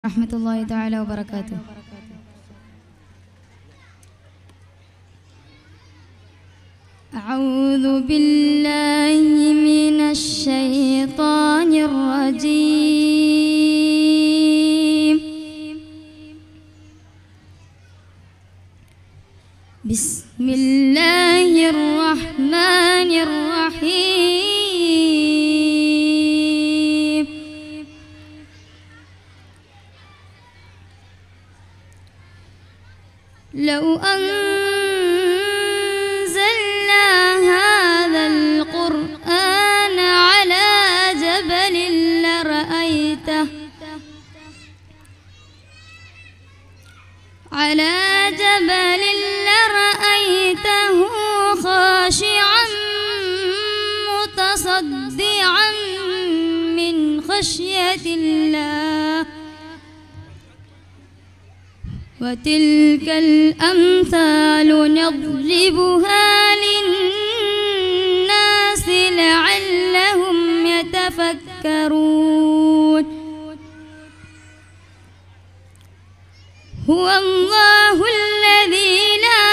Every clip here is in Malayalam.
ورحمة الله تعالى وبركاته أعوذ بالله من الشيطان الرجيم بسم الله الرحمن الرحيم لو أنزلنا هذا القرآن على جبل لرأيته على جبل لرأيته خاشعا متصدعا من خشية الله وتلك الأمثال نضربها للناس لعلهم يتفكرون هو الله الذي لا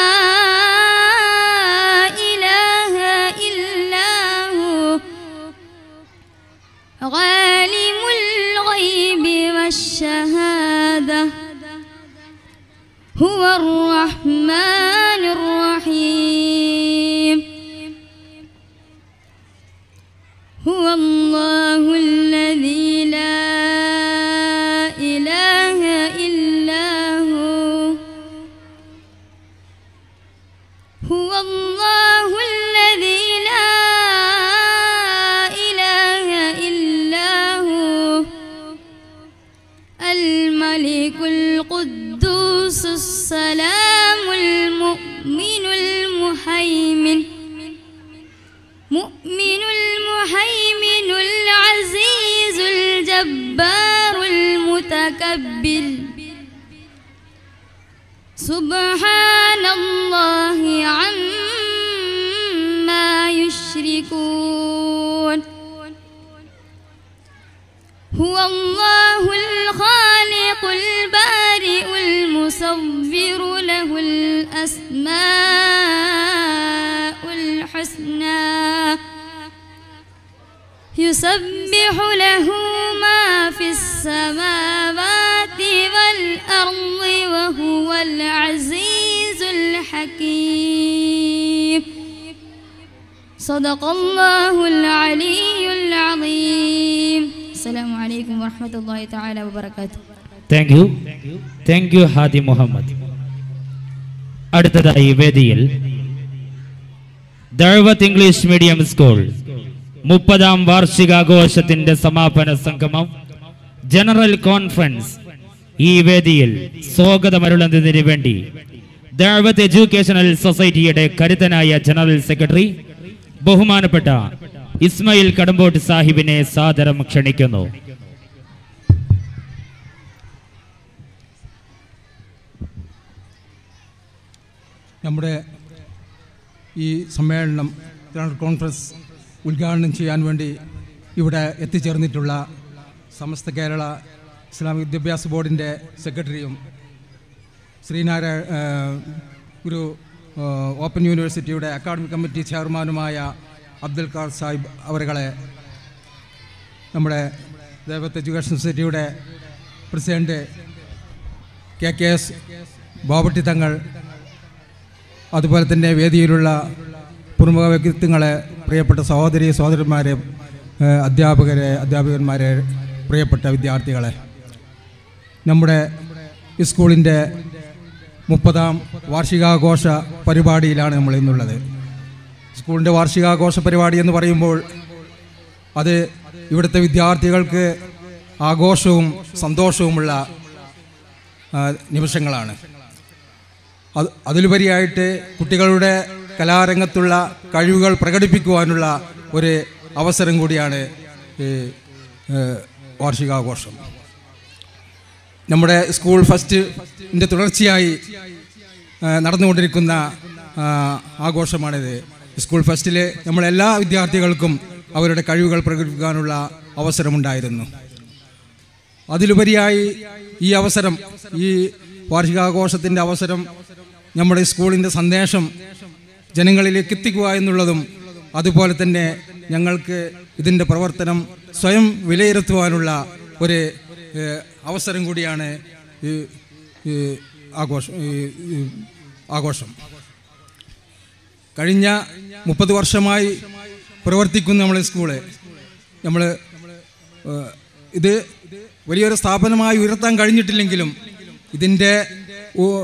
إله إلا هو عالم الغيب والشهادة هو الرحمن الرحيم هو الله الذي لا إله إلا هو هو الله الذي لا إله إلا هو الملك القدوس السلام المؤمن المهيمن مؤمن المهيمن العزيز الجبار المتكبر سبحان الله عما يشركون هو الله الخالق البارئ المصور له الأسماء الحسنى يسبح له ما في السماوات والأرض وهو العزيز الحكيم صدق الله العلي العظيم السلام عليكم ورحمة الله تعالى وبركاته thank you thank you Hadi Muhammad അടുത്തതായി വേദിയിൽ ദഴവത്ത് ഇംഗ്ലീഷ് മീഡിയം സ്കൂൾ മുപ്പതാം വാർഷികാഘോഷത്തിന്റെ സമാപന സംഗമം ജനറൽ കോൺഫറൻസ് ഈ വേദിയിൽ സ്വാഗതമരുളുന്നതിന് വേണ്ടി ദഴവത്ത് എഡ്യൂക്കേഷണൽ സൊസൈറ്റിയുടെ കരുത്തനായ ജനറൽ സെക്രട്ടറി ബഹുമാനപ്പെട്ട ഇസ്മയിൽ കടമ്പോട്ട് സാഹിബിനെ സാദരം ക്ഷണിക്കുന്നു നമ്മുടെ ഈ സമ്മേളനം ജനറൽ കോൺഫറൻസ് ഉദ്ഘാടനം ചെയ്യാൻ വേണ്ടി ഇവിടെ എത്തിച്ചേർന്നിട്ടുള്ള സമസ്ത കേരള ഇസ്ലാമിക് വിദ്യാഭ്യാസ ബോർഡിൻ്റെ സെക്രട്ടറിയും ശ്രീനാരായ ഒരു ഓപ്പൺ യൂണിവേഴ്സിറ്റിയുടെ അക്കാഡമിക് കമ്മിറ്റി ചെയർമാനുമായ അബ്ദുൽ ഖാർ സാഹിബ് അവരുകളെ നമ്മുടെ Dawath education society president K K S Bapputty Thangal അതുപോലെ തന്നെ വേദിയിലുള്ള പ്രമുഖ വ്യക്തിത്വങ്ങളെ പ്രിയപ്പെട്ട സഹോദരി സഹോദരന്മാരെ ഏഹ് അധ്യാപകരെ അധ്യാപകന്മാരെ പ്രിയപ്പെട്ട വിദ്യാർത്ഥികളെ നമ്മുടെ ഈ സ്കൂളിൻ്റെ മുപ്പതാം വാർഷികാഘോഷ പരിപാടിയിലാണ് നമ്മൾ ഇന്നുള്ളത് സ്കൂളിൻ്റെ വാർഷികാഘോഷ പരിപാടി എന്ന് പറയുമ്പോൾ അത് ഇവിടുത്തെ വിദ്യാർത്ഥികൾക്ക് ആഘോഷവും സന്തോഷവുമുള്ള ആ, നിമിഷങ്ങളാണ് അത് അതിലുപരിയായിട്ട് കുട്ടികളുടെ കലാരംഗത്തുള്ള കഴിവുകൾ പ്രകടിപ്പിക്കുവാനുള്ള ഒരു അവസരം കൂടിയാണ് ഈ ഏഹ്, വാർഷികാഘോഷം നമ്മുടെ സ്കൂൾ ഫസ്റ്റിൻ്റെ തുടർച്ചയായി ആ, നടന്നുകൊണ്ടിരിക്കുന്ന ആ, ആഘോഷമാണിത് സ്കൂൾ ഫസ്റ്റിൽ നമ്മളെല്ലാ വിദ്യാർത്ഥികൾക്കും അവരുടെ കഴിവുകൾ പ്രകടിപ്പിക്കാനുള്ള അവസരമുണ്ടായിരുന്നു അതിലുപരിയായി ഈ അവസരം ഈ വാർഷികാഘോഷത്തിൻ്റെ അവസരം നമ്മുടെ സ്കൂളിൻ്റെ സന്ദേശം ജനങ്ങളിലേക്ക് എത്തിക്കുക എന്നുള്ളതും അതുപോലെ തന്നെ ഞങ്ങൾക്ക് ഇതിൻ്റെ പ്രവർത്തനം സ്വയം വിലയിരുത്തുവാനുള്ള ഒരു ഏഹ്, അവസരം കൂടിയാണ് ഈ ഈ ആഘോഷം ഈ ഈ ആഘോഷം കഴിഞ്ഞ മുപ്പത് വർഷമായി പ്രവർത്തിക്കുന്ന നമ്മളെ സ്കൂള് നമ്മൾ ഇത് വലിയൊരു സ്ഥാപനമായി ഉയർത്താൻ കഴിഞ്ഞിട്ടില്ലെങ്കിലും ഇതിൻ്റെ ഓ-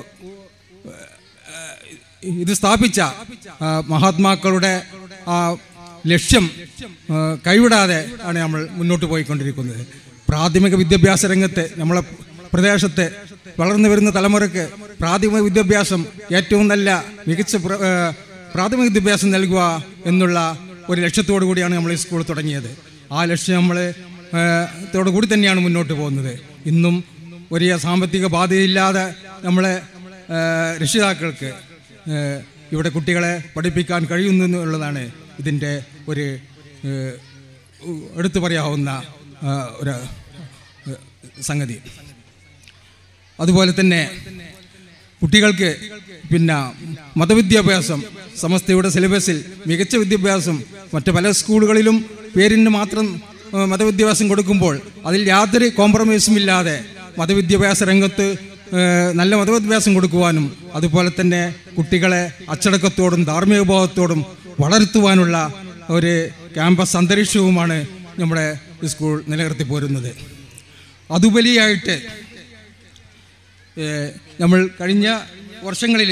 ഇത് സ്ഥാപിച്ച ആ, മഹാത്മാക്കളുടെ ആ ലക്ഷ്യം ആ, കൈവിടാതെ ആണ് നമ്മൾ മുന്നോട്ട് പോയിക്കൊണ്ടിരിക്കുന്നത് പ്രാഥമിക വിദ്യാഭ്യാസ രംഗത്ത് നമ്മളെ പ്രദേശത്ത് വളർന്നു വരുന്ന തലമുറയ്ക്ക് പ്രാഥമിക വിദ്യാഭ്യാസം ഏറ്റവും നല്ല മികച്ച പ്ര- ആ, പ്രാഥമിക വിദ്യാഭ്യാസം നൽകുക എന്നുള്ള ഒരു ലക്ഷ്യത്തോടു കൂടിയാണ് നമ്മൾ ഈ സ്കൂൾ തുടങ്ങിയത് ആ ലക്ഷ്യം നമ്മൾ ത്തോടു കൂടി തന്നെയാണ് മുന്നോട്ട് പോകുന്നത് ഇന്നും വലിയ സാമ്പത്തിക ബാധ്യതയില്ലാതെ നമ്മളെ ആ, രക്ഷിതാക്കൾക്ക് ആ, ഇവിടെ കുട്ടികളെ പഠിപ്പിക്കാൻ കഴിയുന്നു എന്നുള്ളതാണ് ഇതിൻ്റെ ഒരു ആ, എടുത്തു പറയാവുന്ന ആ, ഒരു ആ, സംഗതി അതുപോലെ തന്നെ കുട്ടികൾക്ക് പിന്നെ മതവിദ്യാഭ്യാസം സമസ്തയുടെ സിലബസിൽ മികച്ച വിദ്യാഭ്യാസം മറ്റ് പല സ്കൂളുകളിലും പേരിന് മാത്രം ആ, മതവിദ്യാഭ്യാസം കൊടുക്കുമ്പോൾ അതിൽ യാതൊരു കോംപ്രമൈസും ഇല്ലാതെ മതവിദ്യാഭ്യാസ രംഗത്ത് ആ, നല്ല മതവിദ്യാഭ്യാസം കൊടുക്കുവാനും അതുപോലെ തന്നെ കുട്ടികളെ അച്ചടക്കത്തോടും ധാർമ്മിക ബോധത്തോടും വളർത്തുവാനുള്ള ഒരു ക്യാമ്പസ് അന്തരീക്ഷവുമാണ് നമ്മുടെ സ്കൂൾ നിലനിർത്തി പോരുന്നത് അതുപരിയായിട്ട് ഏഹ് നമ്മൾ കഴിഞ്ഞ വർഷങ്ങളിൽ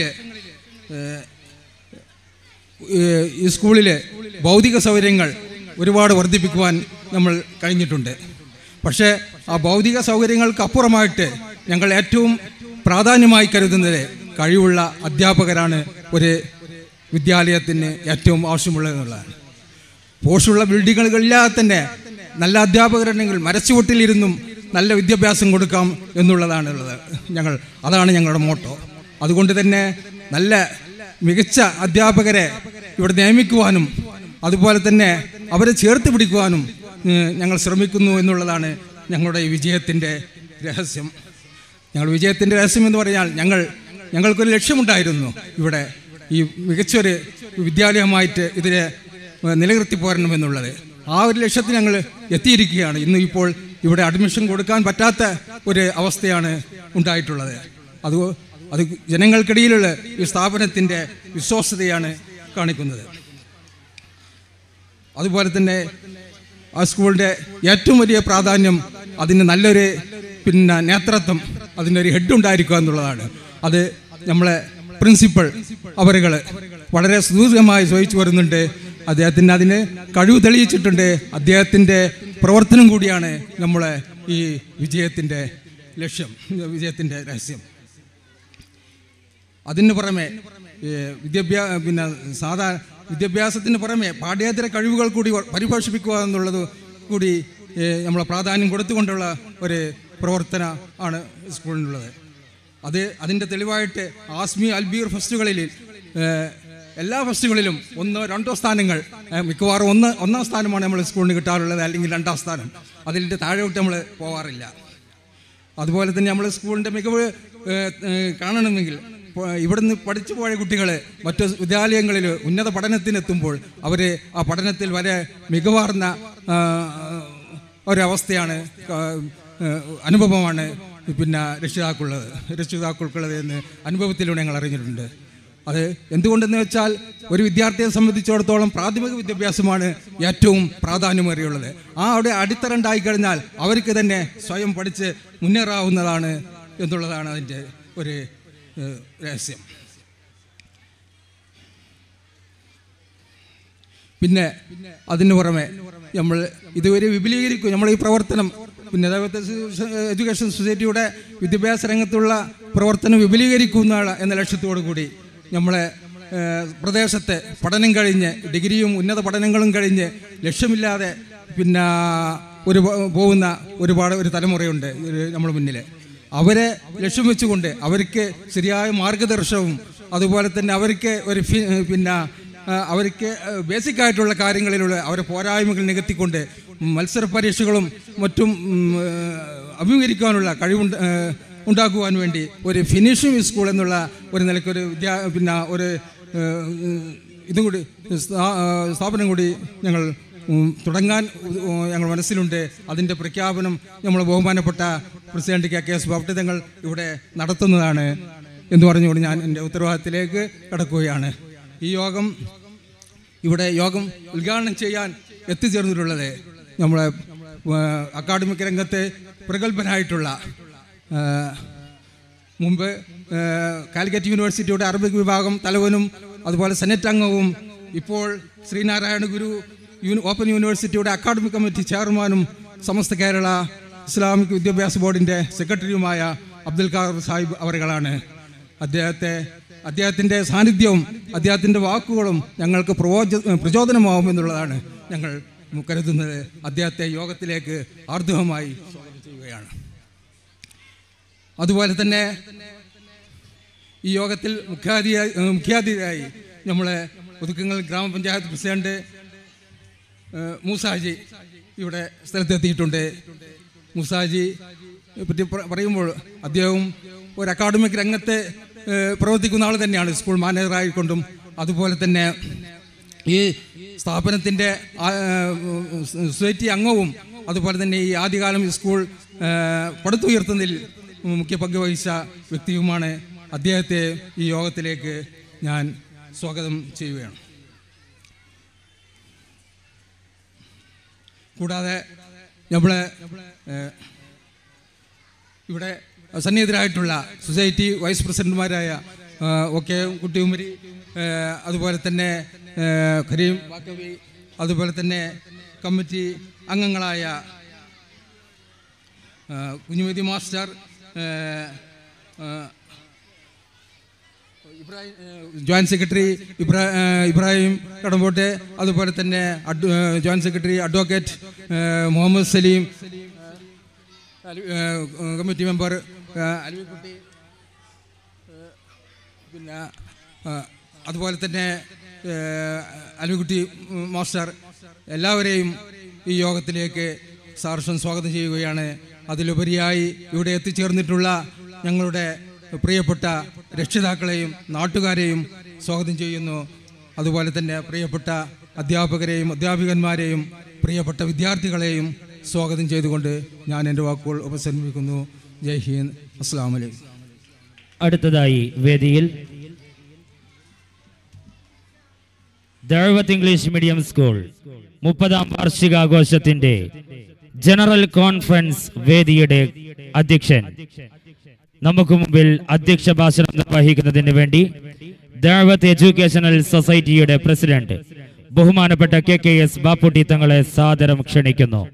ഈ സ്കൂളിൽ ഭൗതിക സൗകര്യങ്ങൾ ഒരുപാട് വർദ്ധിപ്പിക്കുവാൻ നമ്മൾ കഴിഞ്ഞിട്ടുണ്ട് പക്ഷേ ആ ഭൗതിക സൗകര്യങ്ങൾക്ക് അപ്പുറമായിട്ട് ഞങ്ങൾ ഏറ്റവും പ്രാധാന്യമായി കരുതുന്നത് കഴിവുള്ള അധ്യാപകരാണ് ഒരു വിദ്യാലയത്തിന് ഏറ്റവും ആവശ്യമുള്ളതെന്നുള്ളതാണ് പോഷുള്ള ബിൽഡിങ്ങുകളില്ലാതെ തന്നെ നല്ല അധ്യാപകരുണ്ടെങ്കിൽ മരച്ചുവട്ടിലിരുന്നും നല്ല വിദ്യാഭ്യാസം കൊടുക്കാം എന്നുള്ളതാണ് ഉള്ളത് ഞങ്ങൾ അതാണ് ഞങ്ങളുടെ മോട്ടോ അതുകൊണ്ട് തന്നെ നല്ല മികച്ച അധ്യാപകരെ ഇവിടെ നിയമിക്കുവാനും അതുപോലെ തന്നെ അവരെ ചേർത്ത് പിടിക്കുവാനും ഏഹ്, ഞങ്ങൾ ശ്രമിക്കുന്നു എന്നുള്ളതാണ് ഞങ്ങളുടെ ഈ വിജയത്തിൻ്റെ രഹസ്യം ഞങ്ങൾ വിജയത്തിൻ്റെ രഹസ്യം എന്ന് പറഞ്ഞാൽ ഞങ്ങൾ ഞങ്ങൾക്കൊരു ലക്ഷ്യമുണ്ടായിരുന്നു ഇവിടെ ഈ മികച്ചൊരു വിദ്യാലയമായിട്ട് ഇതിനെ ഏഹ്, നിലനിർത്തി പോരണമെന്നുള്ളത് ആ ഒരു ലക്ഷ്യത്തിൽ ഞങ്ങൾ എത്തിയിരിക്കുകയാണ് ഇന്ന് ഇപ്പോൾ ഇവിടെ അഡ്മിഷൻ കൊടുക്കാൻ പറ്റാത്ത ഒരു അവസ്ഥയാണ് ഉണ്ടായിട്ടുള്ളത് അത് അത് ജനങ്ങൾക്കിടയിലുള്ള ഈ സ്ഥാപനത്തിൻ്റെ വിശ്വാസ്യതയാണ് കാണിക്കുന്നത് അതുപോലെ തന്നെ ആ സ്കൂളിൻ്റെ ഏറ്റവും വലിയ പ്രാധാന്യം അതിന് നല്ലൊരു പിന്നെ നേതൃത്വം അതിനൊരു ഹെഡ് ഉണ്ടായിരിക്കുക എന്നുള്ളതാണ് അത് നമ്മളെ പ്രിൻസിപ്പൾ അവരുകൾ വളരെ സുദീർഘമായി ചോദിച്ചു വരുന്നുണ്ട് അദ്ദേഹത്തിന് അതിന് കഴിവ് തെളിയിച്ചിട്ടുണ്ട് അദ്ദേഹത്തിൻ്റെ പ്രവർത്തനം കൂടിയാണ് നമ്മളെ ഈ വിജയത്തിൻ്റെ ലക്ഷ്യം വിജയത്തിൻ്റെ രഹസ്യം അതിന് പുറമെ വിദ്യാഭ്യാസ പിന്നെ സാധാ വിദ്യാഭ്യാസത്തിന് പുറമെ പാഠ്യേതര കഴിവുകൾ കൂടി വ- പരിപോഷിപ്പിക്കുക എന്നുള്ളത് കൂടി ഏ, നമ്മളെ പ്രാധാന്യം കൊടുത്തുകൊണ്ടുള്ള ഒരു പ്രവർത്തന ആണ് സ്കൂളിനുള്ളത് അത് അതിൻ്റെ തെളിവായിട്ട് ആസ്മി അൽബീർ ഫെസ്റ്റുകളിൽ ഏ, എല്ലാ ഫെസ്റ്റുകളിലും ഒന്നോ രണ്ടോ സ്ഥാനങ്ങൾ ഏ, മിക്കവാറും ഒന്ന് ഒന്നാം സ്ഥാനമാണ് നമ്മൾ സ്കൂളിന് കിട്ടാറുള്ളത് അല്ലെങ്കിൽ രണ്ടാം സ്ഥാനം അതിൻ്റെ താഴോട്ട് നമ്മൾ പോകാറില്ല അതുപോലെ തന്നെ നമ്മൾ സ്കൂളിൻ്റെ മികവ് ഏഹ്, ഏഹ്, കാണണമെങ്കിൽ ഇപ്പോൾ ഇവിടുന്ന് പഠിച്ചു പോയ കുട്ടികൾ മറ്റു വിദ്യാലയങ്ങളിൽ ഉന്നത പഠനത്തിനെത്തുമ്പോൾ അവർ ആ പഠനത്തിൽ വരെ മികവാർന്ന ആ, ഒരവസ്ഥയാണ് ആ, ഏഹ്, അനുഭവമാണ് പിന്നെ രക്ഷിതാക്കളുള്ളത് രക്ഷിതാക്കൾക്കുള്ളത് എന്ന് അനുഭവത്തിലൂടെ ഞങ്ങൾ അറിഞ്ഞിട്ടുണ്ട് അത് എന്തുകൊണ്ടെന്ന് വെച്ചാൽ ഒരു വിദ്യാർത്ഥിയെ സംബന്ധിച്ചിടത്തോളം പ്രാഥമിക വിദ്യാഭ്യാസമാണ് ഏറ്റവും പ്രാധാന്യമേറിയുള്ളത് ആ അവിടെ അടിത്തറ ഉണ്ടായിക്കഴിഞ്ഞാൽ അവർക്ക് തന്നെ സ്വയം പഠിച്ച് മുന്നേറാവുന്നതാണ് എന്നുള്ളതാണ് അതിൻ്റെ ഒരു ഏഹ്, രഹസ്യം പിന്നെ അതിന് പുറമെ നമ്മൾ ഇതുവരെ വിപുലീകരിക്കും നമ്മൾ ഈ പ്രവർത്തനം പിന്നെ അതേപോലത്തെ എഡ്യൂക്കേഷൻ സൊസൈറ്റിയുടെ വിദ്യാഭ്യാസ രംഗത്തുള്ള പ്രവർത്തനം വിപുലീകരിക്കുന്ന എന്ന ലക്ഷ്യത്തോടു കൂടി നമ്മളെ ഏഹ്, പ്രദേശത്തെ പഠനം കഴിഞ്ഞ് ഡിഗ്രിയും ഉന്നത പഠനങ്ങളും കഴിഞ്ഞ് ലക്ഷ്യമില്ലാതെ പിന്നെ ഒരു പോ- പോകുന്ന ഒരുപാട് ഒരു തലമുറയുണ്ട് നമ്മുടെ മുന്നിൽ അവരെ ലക്ഷ്യം വെച്ചുകൊണ്ട് അവർക്ക് ശരിയായ മാർഗദർശനവും അതുപോലെ തന്നെ അവർക്ക് ഒരു ഫി- പിന്നെ ആ, അവർക്ക് ബേസിക് ആയിട്ടുള്ള കാര്യങ്ങളിലുള്ള അവരെ പോരായ്മകൾ നികത്തിക്കൊണ്ട് മത്സര പരീക്ഷകളും മറ്റും ഉം, അഭിമുഖീകരിക്കാനുള്ള കഴിവുണ്ട് ആ, ഉണ്ടാക്കുവാൻ വേണ്ടി ഒരു ഫിനിഷിംഗ് സ്കൂൾ എന്നുള്ള ഒരു നിലയ്ക്ക് ഒരു വിദ്യാ പിന്നെ ഒരു ആ, ഇതും കൂടി സ്ഥാ- ആ, സ്ഥാപനം കൂടി ഞങ്ങൾ ഉം, തുടങ്ങാൻ ഉം, ഞങ്ങൾ മനസ്സിലുണ്ട് അതിൻ്റെ പ്രഖ്യാപനം നമ്മൾ ബഹുമാനപ്പെട്ട president K K S Bapputty Thangal ഇവിടെ നടത്തുന്നതാണ് എന്ന് പറഞ്ഞുകൊണ്ട് ഞാൻ എൻ്റെ ഉത്തരവാദിത്തത്തിലേക്ക് കടക്കുകയാണ് ഈ യോഗം ഇവിടെ യോഗം ഉദ്ഘാടനം ചെയ്യാൻ എത്തിച്ചേർന്നിട്ടുള്ളത് നമ്മളെ ആ, അക്കാഡമിക് രംഗത്ത് പ്രഗത്ഭനായിട്ടുള്ള ആ, മുമ്പ് ആ, കാലിക്കറ്റ് യൂണിവേഴ്സിറ്റിയുടെ അറബിക് വിഭാഗം തലവനും അതുപോലെ സെനറ്റ് അംഗവും ഇപ്പോൾ ശ്രീനാരായണ ഗുരു യൂണി- ഓപ്പൺ യൂണിവേഴ്സിറ്റിയുടെ അക്കാഡമിക് കമ്മിറ്റി ചെയർമാനും സമസ്ത കേരള ഇസ്ലാമിക് വിദ്യാഭ്യാസ ബോർഡിൻ്റെ സെക്രട്ടറിയുമായ അബ്ദുൽ ഖാദർ സാഹിബ് അവരുകളാണ് അദ്ദേഹത്തെ അദ്ദേഹത്തിൻ്റെ സാന്നിധ്യവും അദ്ദേഹത്തിൻ്റെ വാക്കുകളും ഞങ്ങൾക്ക് പ്രവോച പ്രചോദനമാവുമെന്നുള്ളതാണ് ഞങ്ങൾ കരുതുന്നത് അദ്ദേഹത്തെ യോഗത്തിലേക്ക് ആർദ്രമായി സ്വാഗതം ചെയ്യുകയാണ് അതുപോലെ തന്നെ ഈ യോഗത്തിൽ മുഖ്യാതിയായി ഏഹ് മുഖ്യാതിഥിയായി നമ്മളെ ഒതുക്കങ്ങൾ ഗ്രാമപഞ്ചായത്ത് പ്രസിഡന്റ് ഏഹ് മൂസാജി ഇവിടെ സ്ഥലത്തെത്തിയിട്ടുണ്ട് മൂസാജി പറ്റി പറ- പറയുമ്പോൾ അദ്ദേഹം ഒരു അക്കാഡമിക് രംഗത്ത് ഏഹ് പ്രവർത്തിക്കുന്ന ആൾ തന്നെയാണ് സ്കൂൾ മാനേജറായിക്കൊണ്ടും അതുപോലെ തന്നെ ഈ സ്ഥാപനത്തിൻ്റെ ആ- ഏഹ് സൊസൈറ്റി അംഗവും അതുപോലെ തന്നെ ഈ ആദ്യകാലം ഈ സ്കൂൾ ഏഹ് പടുത്തുയർത്തുന്നതിൽ മുഖ്യ പങ്ക് വഹിച്ച വ്യക്തിയുമാണ് അദ്ദേഹത്തെ ഈ യോഗത്തിലേക്ക് ഞാൻ സ്വാഗതം ചെയ്യുകയാണ് കൂടാതെ നമ്മളെ ഏഹ്, ഇവിടെ സന്നിഹിതരായിട്ടുള്ള സൊസൈറ്റി വൈസ് പ്രസിഡന്റുമാരായ ഒക്കെ കുട്ടിയുമരി ഏഹ്, അതുപോലെ തന്നെ ഏഹ്, കരീം വാക്കവി അതുപോലെ തന്നെ കമ്മിറ്റി അംഗങ്ങളായ ഏഹ്, കുഞ്ഞുമതി മാസ്റ്റർ ഏഹ്, ഏഹ്, ഇബ്രാഹിം ഏഹ്, ജോയിന്റ് സെക്രട്ടറി ഇബ്രാ ഏഹ്, ഇബ്രാഹിം കടമ്പോട്ടെ അതുപോലെ തന്നെ അഡ് ഏഹ്, ജോയിന്റ് സെക്രട്ടറി അഡ്വക്കേറ്റ് ഏഹ്, മുഹമ്മദ് സലീം ഏഹ്, അലി- ഏഹ്, കമ്മിറ്റി മെമ്പർ ഏഹ്, അലവിക്കുട്ടി ഏഹ്, പിന്നെ ഏഹ്, അതുപോലെ തന്നെ ഏഹ്, അലവിക്കുട്ടി ഉം, മാസ്റ്റർ എല്ലാവരെയും ഈ യോഗത്തിലേക്ക് സാർഷം സ്വാഗതം ചെയ്യുകയാണ് അതിലുപരിയായി ഇവിടെ എത്തിച്ചേർന്നിട്ടുള്ള ഞങ്ങളുടെ പ്രിയപ്പെട്ട രക്ഷിതാക്കളെയും നാട്ടുകാരെയും സ്വാഗതം ചെയ്യുന്നു അതുപോലെ തന്നെ പ്രിയപ്പെട്ട അധ്യാപകരെയും അധ്യാപികന്മാരെയും പ്രിയപ്പെട്ട വിദ്യാർത്ഥികളെയും സ്വാഗതം ചെയ്തുകൊണ്ട് ഞാൻ എൻ്റെ വാക്കുകൾ ഉപസംഹരിക്കുന്നു ജയ് ഹിന്ദ് അസ്സാം വലൈക്കും അടുത്തതായി വേദിയിൽ ദഴവത്ത് ഇംഗ്ലീഷ് മീഡിയം സ്കൂൾ മുപ്പതാം വാർഷികാഘോഷത്തിന്റെ ജനറൽ കോൺഫറൻസ് വേദിയുടെ അധ്യക്ഷൻ നമുക്ക് മുമ്പിൽ അധ്യക്ഷ ഭാഷണം നിർവഹിക്കുന്നതിന് വേണ്ടി ദഴവത്ത് എഡ്യൂക്കേഷണൽ സൊസൈറ്റിയുടെ പ്രസിഡന്റ് ബഹുമാനപ്പെട്ട കെ കെ എസ് ബാപ്പുട്ടി തങ്ങളെ സാദരം ക്ഷണിക്കുന്നു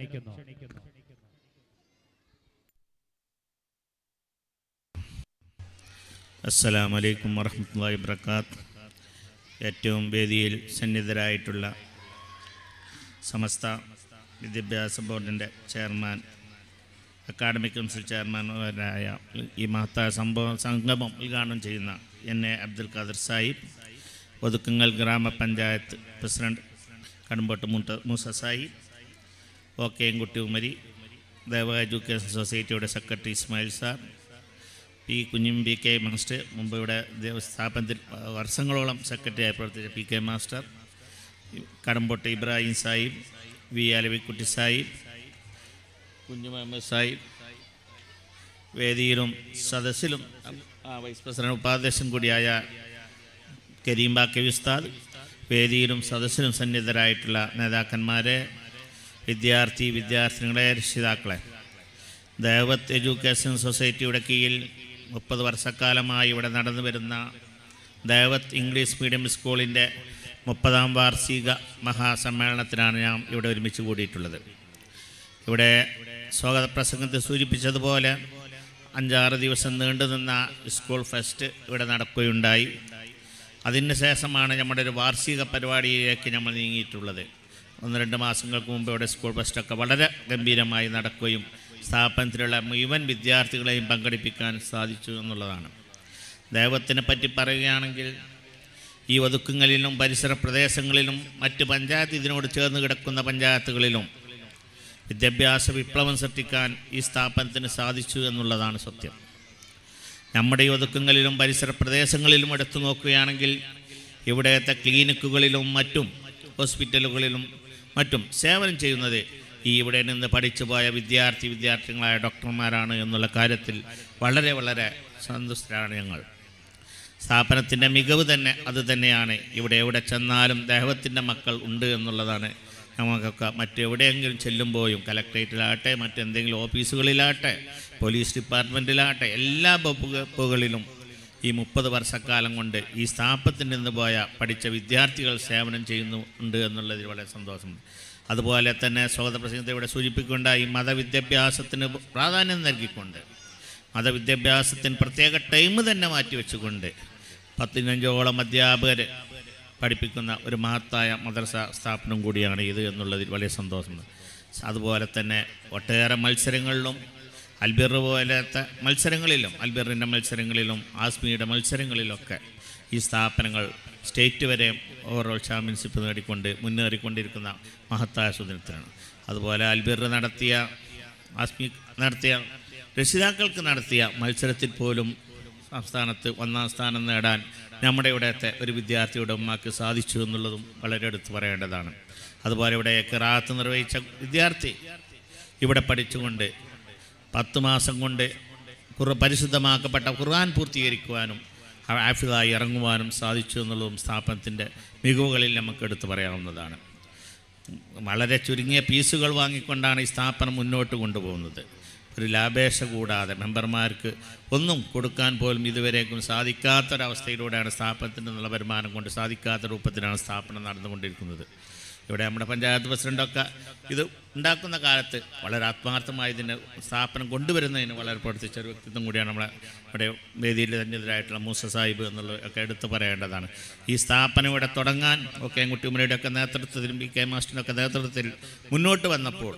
അസ്സലാമു അലൈക്കും വറഹ്മത്തുള്ളാഹി വബറകാത്ത് ഏറ്റവും വേദിയിൽ സന്നിധരായിട്ടുള്ള സമസ്ത വിദ്യാഭ്യാസ ബോർഡിൻ്റെ ചെയർമാൻ അക്കാഡമിക് കൗൺസിൽ ചെയർമാൻമാരായ ഈ മഹത്തായ സംഭവം സംഗമം ഉദ്ഘാടനം ചെയ്യുന്ന എൻ എ അബ്ദുൽ ഖാദർ സാഹിബ് ഒതുക്കുങ്ങൽ ഗ്രാമപഞ്ചായത്ത് പ്രസിഡന്റ് കടുമ്പോട്ട് മുട്ട മൂസ സാഹിബ് ഒ കെ എൻകുട്ടി ഉമരി ദേവ education society secretary Ismail sir P കുഞ്ഞും പി കെ മാസ്റ്റർ മുമ്പ് ഇവിടെ ദേവ- സ്ഥാപനത്തിൽ ആ, വർഷങ്ങളോളം സെക്രട്ടറിയായി പ്രവർത്തിച്ച P K master Kadampot Ibrahim Sahib V Alavikutty Sahib Kunju Muhammad Sahib വേദിയിലും സദസ്സിലും ആ, വൈസ് പ്രസിഡന്റ് ഉപാധ്യക്ഷൻ കൂടിയായ കരീം ബാക്കി ഉസ്താദ് വേദിയിലും സദസ്സിലും സന്നിധരായിട്ടുള്ള നേതാക്കന്മാരെ വിദ്യാർത്ഥി വിദ്യാർത്ഥിനികളെ രക്ഷിതാക്കളെ ദേവത്ത് എഡ്യൂക്കേഷൻ സൊസൈറ്റിയുടെ കീഴിൽ മുപ്പത് വർഷക്കാലമായി ഇവിടെ നടന്നു വരുന്ന ദേവത്ത് ഇംഗ്ലീഷ് മീഡിയം സ്കൂളിൻ്റെ മുപ്പതാം വാർഷിക മഹാസമ്മേളനത്തിനാണ് ഞാൻ ഇവിടെ ഒരുമിച്ച് കൂടിയിട്ടുള്ളത് ഇവിടെ സ്വാഗത പ്രസംഗത്തിൽ സൂചിപ്പിച്ചതുപോലെ അഞ്ചാറ് ദിവസം നീണ്ടു നിന്ന സ്കൂൾ ഫെസ്റ്റ് ഇവിടെ നടക്കുകയുണ്ടായി അതിന് ശേഷമാണ് നമ്മുടെ ഒരു വാർഷിക പരിപാടിയിലേക്ക് നമ്മൾ നീങ്ങിയിട്ടുള്ളത് ഒന്ന് രണ്ട് മാസങ്ങൾക്ക് മുമ്പ് ഇവിടെ സ്കൂൾ ഫെസ്റ്റൊക്കെ വളരെ ഗംഭീരമായി നടക്കുകയും സ്ഥാപനത്തിലുള്ള മുഴുവൻ വിദ്യാർത്ഥികളെയും പങ്കെടുപ്പിക്കാൻ സാധിച്ചു എന്നുള്ളതാണ് ദൈവത്തിനെ പറ്റി പറയുകയാണെങ്കിൽ ഈ ഒതുക്കുങ്ങളിലും പരിസര പ്രദേശങ്ങളിലും മറ്റ് പഞ്ചായത്ത് ഇതിനോട് ചേർന്ന് കിടക്കുന്ന പഞ്ചായത്തുകളിലും വിദ്യാഭ്യാസ വിപ്ലവം സൃഷ്ടിക്കാൻ ഈ സ്ഥാപനത്തിന് സാധിച്ചു എന്നുള്ളതാണ് സത്യം നമ്മുടെ ഈ ഒതുക്കങ്ങളിലും പരിസര പ്രദേശങ്ങളിലും എടുത്തു നോക്കുകയാണെങ്കിൽ ഇവിടത്തെ ക്ലിനിക്കുകളിലും മറ്റും ഹോസ്പിറ്റലുകളിലും മറ്റും സേവനം ചെയ്യുന്നത് ഈ ഇവിടെ നിന്ന് പഠിച്ചു പോയ വിദ്യാർത്ഥി വിദ്യാർത്ഥികളായ ഡോക്ടർമാരാണ് എന്നുള്ള കാര്യത്തിൽ വളരെ വളരെ സന്തുഷ്ടരാണ് ഞങ്ങൾ സ്ഥാപനത്തിൻ്റെ മികവ് തന്നെ അത് തന്നെയാണ് ഇവിടെ എവിടെ ചെന്നാലും ദൈവത്തിൻ്റെ മക്കൾ ഉണ്ട് എന്നുള്ളതാണ് നമുക്കൊക്കെ മറ്റെവിടെയെങ്കിലും ചെല്ലുമ്പോഴും കലക്ട്രേറ്റിലാകട്ടെ മറ്റെന്തെങ്കിലും ഓഫീസുകളിലാകട്ടെ പോലീസ് ഡിപ്പാർട്ട്മെൻറ്റിലാകട്ടെ എല്ലാ വകുപ്പുകളിലും ഈ മുപ്പത് വർഷക്കാലം കൊണ്ട് ഈ സ്ഥാപനത്തിൽ നിന്ന് പോയ പഠിച്ച വിദ്യാർത്ഥികൾ സേവനം ചെയ്യുന്നുണ്ട് എന്നുള്ളതിൽ വളരെ സന്തോഷമുണ്ട് അതുപോലെ തന്നെ സ്വാഗത പ്രസംഗത്തെ ഇവിടെ സൂചിപ്പിക്കേണ്ട ഈ മതവിദ്യാഭ്യാസത്തിന് പ്രാധാന്യം നൽകിക്കൊണ്ട് മതവിദ്യാഭ്യാസത്തിന് പ്രത്യേക ടൈം തന്നെ മാറ്റിവെച്ചുകൊണ്ട് പതിനഞ്ചോളം അധ്യാപകർ പഠിപ്പിക്കുന്ന ഒരു മഹത്തായ മദ്രസ സ്ഥാപനം കൂടിയാണ് ഇത് എന്നുള്ളതിൽ വളരെ സന്തോഷമുണ്ട് അതുപോലെ തന്നെ ഒട്ടേറെ മത്സരങ്ങളിലും അൽബിർ പോലത്തെ മത്സരങ്ങളിലും അൽബിറിൻ്റെ മത്സരങ്ങളിലും ആസ്മിയുടെ മത്സരങ്ങളിലൊക്കെ ഈ സ്ഥാപനങ്ങൾ സ്റ്റേറ്റ് വരെ ഓവറോൾ ചാമ്പ്യൻഷിപ്പ് നേടിക്കൊണ്ട് മുന്നേറിക്കൊണ്ടിരിക്കുന്ന മഹത്തായ സുദിനത്തിലാണ് അതുപോലെ അൽബിർ നടത്തിയ ആസ്മി നടത്തിയ രക്ഷിതാക്കൾക്ക് നടത്തിയ മത്സരത്തിൽ പോലും സംസ്ഥാനത്ത് ഒന്നാം സ്ഥാനം നേടാൻ നമ്മുടെ ഇവിടുത്തെ ഒരു വിദ്യാർത്ഥിയുടെ ഉമ്മക്ക് സാധിച്ചു എന്നുള്ളതും വളരെ എടുത്തു പറയേണ്ടതാണ് അതുപോലെ ഇവിടെ കിറാത്ത് നിർവഹിച്ച വിദ്യാർത്ഥി ഇവിടെ പഠിച്ചുകൊണ്ട് പത്ത് മാസം കൊണ്ട് ഖുർ പരിശുദ്ധമാക്കപ്പെട്ട ഖുർആൻ പൂർത്തീകരിക്കുവാനും ആഫിദായി ഇറങ്ങുവാനും സാധിച്ചു എന്നുള്ളതും സ്ഥാപനത്തിൻ്റെ മികവുകളിൽ നമുക്ക് എടുത്തു പറയാവുന്നതാണ് വളരെ ചുരുങ്ങിയ പീസുകൾ വാങ്ങിക്കൊണ്ടാണ് ഈ സ്ഥാപനം മുന്നോട്ട് കൊണ്ടുപോകുന്നത് ഒരു ലാഭേക്ഷ കൂടാതെ മെമ്പർമാർക്ക് ഒന്നും കൊടുക്കാൻ പോലും ഇതുവരേക്കും സാധിക്കാത്തൊരവസ്ഥയിലൂടെയാണ് സ്ഥാപനത്തിൻ്റെ നിന്നുള്ള വരുമാനം കൊണ്ട് സാധിക്കാത്ത രൂപത്തിലാണ് സ്ഥാപനം നടന്നുകൊണ്ടിരിക്കുന്നത് ഇവിടെ നമ്മുടെ പഞ്ചായത്ത് പ്രസിഡൻ്റൊക്കെ ഇത് ഉണ്ടാക്കുന്ന കാലത്ത് വളരെ ആത്മാർത്ഥമായി ഇതിന് സ്ഥാപനം കൊണ്ടുവരുന്നതിന് വളരെ പ്രവർത്തിച്ച ഒരു വ്യക്തിത്വം കൂടിയാണ് നമ്മളെ ഇവിടെ വേദിയിൽ തന്നെതിരായിട്ടുള്ള മൂസ സാഹിബ് എന്നുള്ളത് ഒക്കെ എടുത്തു പറയേണ്ടതാണ് ഈ സ്ഥാപനം ഇവിടെ തുടങ്ങാൻ ഒക്കെ കുട്ടിയുമ്മയുടെ ഒക്കെ നേതൃത്വത്തിലും പി കെ മാസ്റ്ററിൻ്റെ ഒക്കെ നേതൃത്വത്തിൽ മുന്നോട്ട് വന്നപ്പോൾ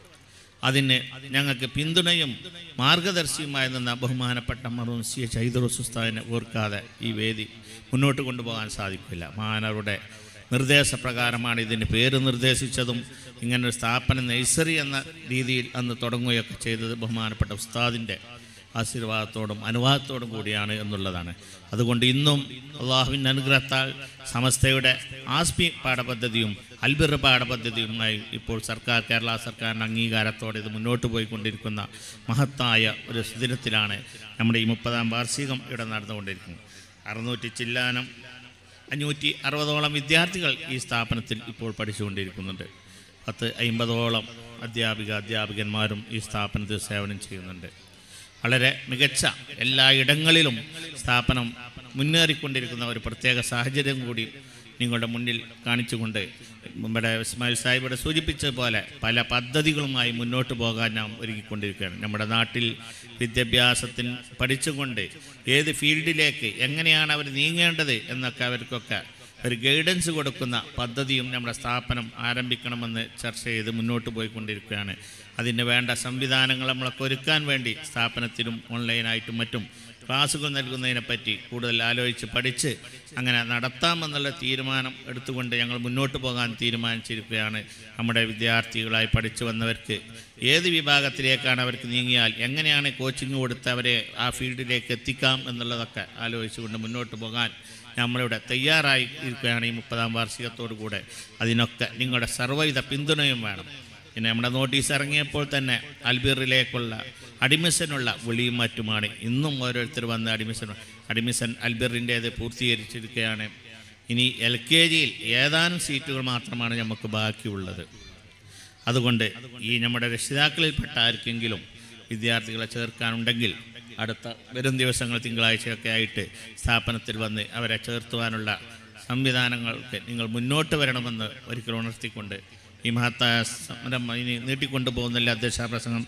അതിന് ഞങ്ങൾക്ക് പിന്തുണയും മാർഗദർശിയുമായി നിന്ന ബഹുമാനപ്പെട്ട മറും സി ചൈതറുസുസ്താദിനെ ഓർക്കാതെ ഈ വേദി മുന്നോട്ട് കൊണ്ടുപോകാൻ സാധിക്കില്ല മാനവരുടെ നിർദ്ദേശപ്രകാരമാണ് ഇതിന് പേര് നിർദ്ദേശിച്ചതും ഇങ്ങനെ ഒരു സ്ഥാപനം നഴ്സറി എന്ന രീതിയിൽ അന്ന് തുടങ്ങുകയൊക്കെ ചെയ്തത് ബഹുമാനപ്പെട്ട ഉസ്താദിൻ്റെ ആശീർവാദത്തോടും അനുവാദത്തോടും കൂടിയാണ് എന്നുള്ളതാണ് അതുകൊണ്ട് ഇന്നും അള്ളാഹുവിൻ്റെ അനുഗ്രഹത്താൽ സമസ്തയുടെ ആസ്മി പാഠപദ്ധതിയും അൽബിർ പാഠപദ്ധതിയുമായി ഇപ്പോൾ സർക്കാർ കേരള സർക്കാരിൻ്റെ അംഗീകാരത്തോടെ ഇത് മുന്നോട്ട് പോയിക്കൊണ്ടിരിക്കുന്ന മഹത്തായ ഒരു ദിനത്തിലാണ് നമ്മുടെ ഈ മുപ്പതാം വാർഷികം ഇവിടെ നടന്നുകൊണ്ടിരിക്കുന്നത് അറുന്നൂറ്റി ചില്ലാനം അഞ്ഞൂറ്റി അറുപതോളം വിദ്യാർത്ഥികൾ ഈ സ്ഥാപനത്തിൽ ഇപ്പോൾ പഠിച്ചുകൊണ്ടിരിക്കുന്നുണ്ട് പത്ത് അമ്പതോളം അധ്യാപിക അധ്യാപികന്മാരും ഈ സ്ഥാപനത്തിൽ സേവനം ചെയ്യുന്നുണ്ട് വളരെ മികച്ച എല്ലാ ഇടങ്ങളിലും സ്ഥാപനം മുന്നേറിക്കൊണ്ടിരിക്കുന്ന ഒരു പ്രത്യേക സാഹചര്യം കൂടി നിങ്ങളുടെ മുന്നിൽ കാണിച്ചുകൊണ്ട് നമ്മുടെ ഇസ്മായിൽ സാഹിബിടെ സൂചിപ്പിച്ചതുപോലെ പല പദ്ധതികളുമായി മുന്നോട്ട് പോകാൻ നാം ഒരുങ്ങിക്കൊണ്ടിരിക്കുകയാണ് നമ്മുടെ നാട്ടിൽ വിദ്യാഭ്യാസത്തിന് പഠിച്ചുകൊണ്ട് ഏത് ഫീൽഡിലേക്ക് എങ്ങനെയാണ് അവർ നീങ്ങേണ്ടത് എന്നൊക്കെ അവർക്കൊക്കെ ഒരു ഗൈഡൻസ് കൊടുക്കുന്ന പദ്ധതിയും നമ്മുടെ സ്ഥാപനം ആരംഭിക്കണമെന്ന് ചർച്ച ചെയ്ത് മുന്നോട്ട് പോയിക്കൊണ്ടിരിക്കുകയാണ് അതിന് വേണ്ട സംവിധാനങ്ങൾ നമ്മളൊക്കെ ഒരുക്കാൻ വേണ്ടി സ്ഥാപനത്തിലും ഓൺലൈനായിട്ടും മറ്റും ക്ലാസ്സുകൾ നൽകുന്നതിനെപ്പറ്റി കൂടുതൽ ആലോചിച്ച് പഠിച്ച് അങ്ങനെ നടത്താമെന്നുള്ള തീരുമാനം എടുത്തുകൊണ്ട് ഞങ്ങൾ മുന്നോട്ട് പോകാൻ തീരുമാനിച്ചിരിക്കുകയാണ് നമ്മുടെ വിദ്യാർത്ഥികളായി പഠിച്ചു വന്നവർക്ക് ഏത് വിഭാഗത്തിലേക്കാണ് അവർക്ക് നീങ്ങിയാൽ എങ്ങനെയാണ് കോച്ചിങ് കൊടുത്ത് അവരെ ആ ഫീൽഡിലേക്ക് എത്തിക്കാം എന്നുള്ളതൊക്കെ ആലോചിച്ചുകൊണ്ട് മുന്നോട്ട് പോകാൻ നമ്മളിവിടെ തയ്യാറായി ഇരിക്കുകയാണ് ഈ മുപ്പതാം വാർഷികത്തോടു കൂടെ അതിനൊക്കെ നിങ്ങളുടെ സർവ്വവിധ പിന്തുണയും വേണം പിന്നെ നമ്മുടെ നോട്ടീസ് ഇറങ്ങിയപ്പോൾ തന്നെ അൽബീറിലേക്കുള്ള അഡ്മിഷനുള്ള വിളിയും മറ്റുമാണ് ഇന്നും ഓരോരുത്തർ വന്ന് അഡ്മിഷൻ അഡ്മിഷൻ അൽബീറിൻ്റേത് പൂർത്തീകരിച്ചിരിക്കുകയാണ് ഇനി എൽ കെ ജിയിൽ ഏതാനും സീറ്റുകൾ മാത്രമാണ് നമുക്ക് ബാക്കിയുള്ളത് അതുകൊണ്ട് ഈ നമ്മുടെ രക്ഷിതാക്കളിൽപ്പെട്ട ആർക്കെങ്കിലും വിദ്യാർത്ഥികളെ ചേർക്കാനുണ്ടെങ്കിൽ അടുത്ത വരും ദിവസങ്ങൾ തിങ്കളാഴ്ചയൊക്കെ ആയിട്ട് സ്ഥാപനത്തിൽ വന്ന് അവരെ ചേർത്തുവാനുള്ള സംവിധാനങ്ങൾക്ക് നിങ്ങൾ മുന്നോട്ട് വരണമെന്ന് ഒരിക്കൽ ഉണർത്തിക്കൊണ്ട് ഈ മഹത്തായ സമരം ഇനി നീട്ടിക്കൊണ്ടു പോകുന്നില്ല അധ്യക്ഷ പ്രസംഗം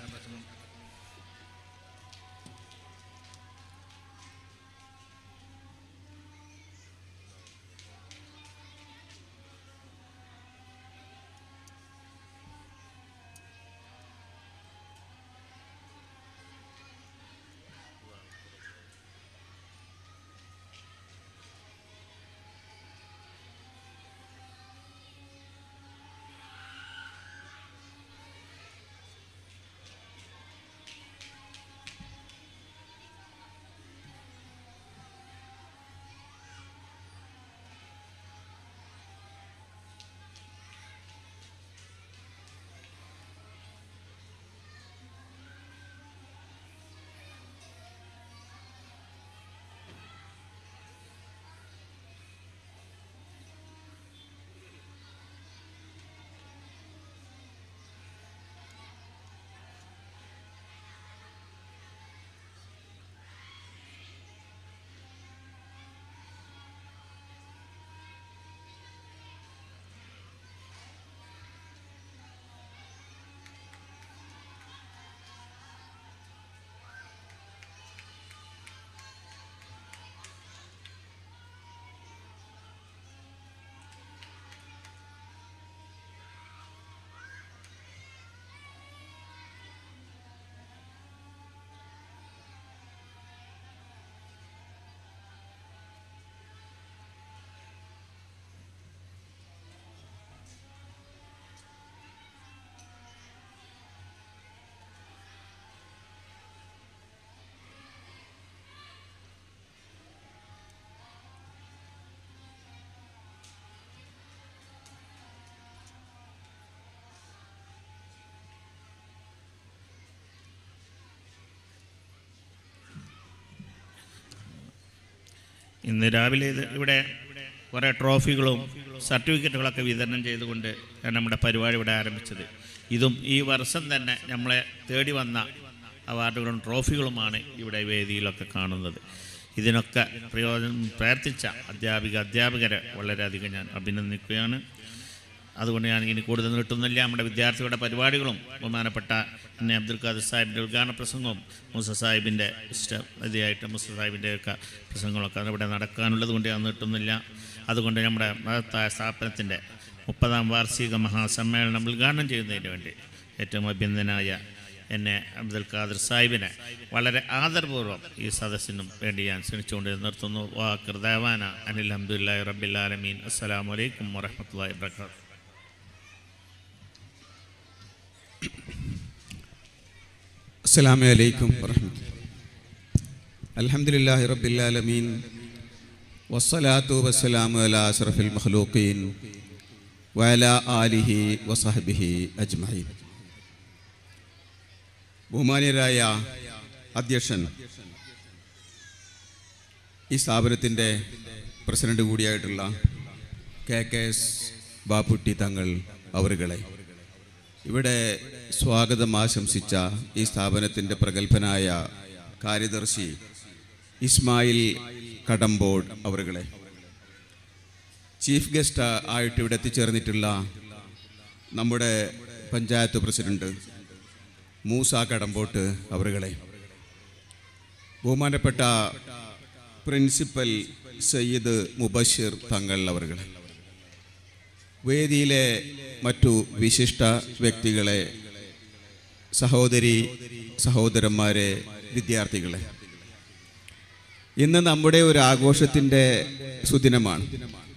ഇന്ന് രാവിലെ ഇത് ഇവിടെ കുറേ ട്രോഫികളും സർട്ടിഫിക്കറ്റുകളൊക്കെ വിതരണം ചെയ്തുകൊണ്ട് നമ്മുടെ പരിപാടി ഇവിടെ ആരംഭിച്ചത് ഇതും ഈ വർഷം തന്നെ നമ്മളെ തേടി വന്ന അവാർഡുകളും ട്രോഫികളുമാണ് ഇവിടെ വേദിയിലൊക്കെ കാണുന്നത് ഇതിനൊക്കെ പ്രയോജനം പ്രവർത്തിച്ച അധ്യാപിക അധ്യാപകരെ വളരെയധികം ഞാൻ അഭിനന്ദിക്കുകയാണ് അതുകൊണ്ട് ഞാൻ ഇനി കൂടുതൽ നീട്ടുന്നില്ല നമ്മുടെ വിദ്യാർത്ഥികളുടെ പരിപാടികളും ബഹുമാനപ്പെട്ട എന്നെ അബ്ദുൽ ഖാദർ സാഹിബിൻ്റെ ഉദ്ഘാടന പ്രസംഗവും മുസ സാഹിബിൻ്റെ ഇഷ്ടമതിയായിട്ട് മുസ സാഹിബിൻ്റെ ഒക്കെ പ്രസംഗങ്ങളൊക്കെ ഇവിടെ നടക്കാനുള്ളത് കൊണ്ട് ഞാൻ നീട്ടുന്നില്ല അതുകൊണ്ട് നമ്മുടെ മഹത്തായ സ്ഥാപനത്തിൻ്റെ മുപ്പതാം വാർഷിക മഹാസമ്മേളനം ഉദ്ഘാടനം ചെയ്യുന്നതിന് വേണ്ടി ഏറ്റവും അഭ്യന്തനായ എന്നെ അബ്ദുൽ ഖാദർ സാഹിബിനെ വളരെ ആദരപൂർവ്വം ഈ സദസ്സിനും വേണ്ടി ഞാൻ ക്ഷണിച്ചുകൊണ്ട് നിർത്തുന്നു വാക്കൃദേവാന അനിൽ അബ്ദുല്ലാ റബ്ബില്ലാലമീൻ അസ്സലാമു അലൈക്കും വറഹമത്തല്ലാ വാബർക്കാത്തു അസ്സലാമു അലൈക്കും വറഹ്മത്തുള്ളാഹി അൽഹംദുലില്ലാഹി റബ്ബിൽ ആലമീൻ വസ്സലാത്തു വസ്സലാമു അലാ അഷ്റഫിൽ മഖ്ലൂഖീൻ വഅലാ ആലിഹി വസഹ്ബിഹി അജ്മഈൻ ബഹുമാന്യരായ അധ്യക്ഷൻ ഈ സ്ഥാപനത്തിൻ്റെ പ്രസിഡന്റ് കൂടിയായിട്ടുള്ള K K S Bapputty Thangal അവറുകളെ ഇവിടെ സ്വാഗതം ആശംസിച്ച ഈ സ്ഥാപനത്തിൻ്റെ പ്രഗത്ഭനായ കാര്യദർശി ഇസ്മായിൽ കടമ്പോഡ് അവറുകളെ ചീഫ് ഗസ്റ്റ് ആയിട്ട് ഇവിടെ എത്തിച്ചേർന്നിട്ടുള്ള നമ്മുടെ പഞ്ചായത്ത് പ്രസിഡന്റ് മൂസ കടമ്പോട്ട് അവറുകളെ ബഹുമാനപ്പെട്ട പ്രിൻസിപ്പൽ സയ്യിദ് മുബഷിർ തങ്ങൾ അവറുകളെ വേദിയിലെ മറ്റു വിശിഷ്ട വ്യക്തികളെ സഹോദരി സഹോദരന്മാരെ വിദ്യാർത്ഥികളെ ഇന്ന് നമ്മുടെ ഒരു ആഘോഷത്തിൻ്റെ സുദിനമാണ്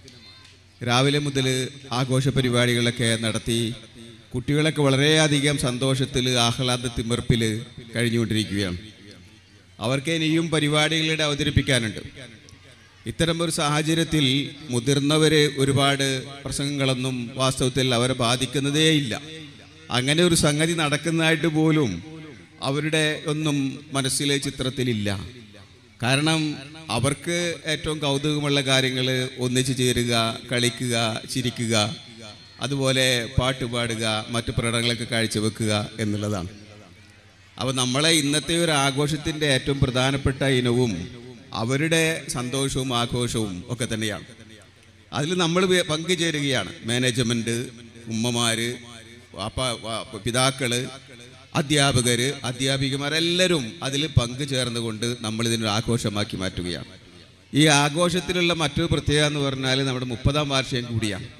രാവിലെ മുതൽ ആഘോഷ പരിപാടികളൊക്കെ നടത്തി കുട്ടികളൊക്കെ വളരെയധികം സന്തോഷത്തിൽ ആഹ്ലാദ തിമിർപ്പിൽ കഴിഞ്ഞുകൊണ്ടിരിക്കുകയാണ് അവർക്ക് ഇനിയും പരിപാടികളുടെ അവതരിപ്പിക്കാനുണ്ട് ഇത്തരം ഒരു സാഹചര്യത്തിൽ മുതിർന്നവർ ഒരുപാട് പ്രസംഗങ്ങളൊന്നും വാസ്തവത്തിൽ അവരെ ബാധിക്കുന്നതേയില്ല അങ്ങനെ ഒരു സംഗതി നടക്കുന്നതായിട്ട് പോലും അവരുടെ ഒന്നും മനസ്സിലെ ചിത്രത്തിലില്ല കാരണം അവർക്ക് ഏറ്റവും കൗതുകമുള്ള കാര്യങ്ങൾ ഒന്നിച്ചു ചേരുക കളിക്കുക ചിരിക്കുക അതുപോലെ പാട്ട് പാടുക മറ്റു പ്രകടനങ്ങളൊക്കെ കാഴ്ചവെക്കുക എന്നുള്ളതാണ് അപ്പോൾ നമ്മളെ ഇന്നത്തെ ഒരു ആഘോഷത്തിൻ്റെ ഏറ്റവും പ്രധാനപ്പെട്ട ഇനവും അവരുടെ സന്തോഷവും ആഘോഷവും ഒക്കെ തന്നെയാണ് അതിൽ നമ്മൾ വേ- പങ്കുചേരുകയാണ് മാനേജ്മെൻറ്റ് ഉമ്മമാർ വാപ്പ വാ- പിതാക്കള് അധ്യാപകർ അധ്യാപികമാരെല്ലാവരും അതിൽ പങ്കു ചേർന്നുകൊണ്ട് നമ്മൾ ഇതിനൊരു ആഘോഷമാക്കി മാറ്റുകയാണ് ഈ ആഘോഷത്തിലുള്ള മറ്റൊരു പ്രത്യേകത എന്ന് പറഞ്ഞാൽ നമ്മുടെ മുപ്പതാം വാർഷികം കൂടിയാണ്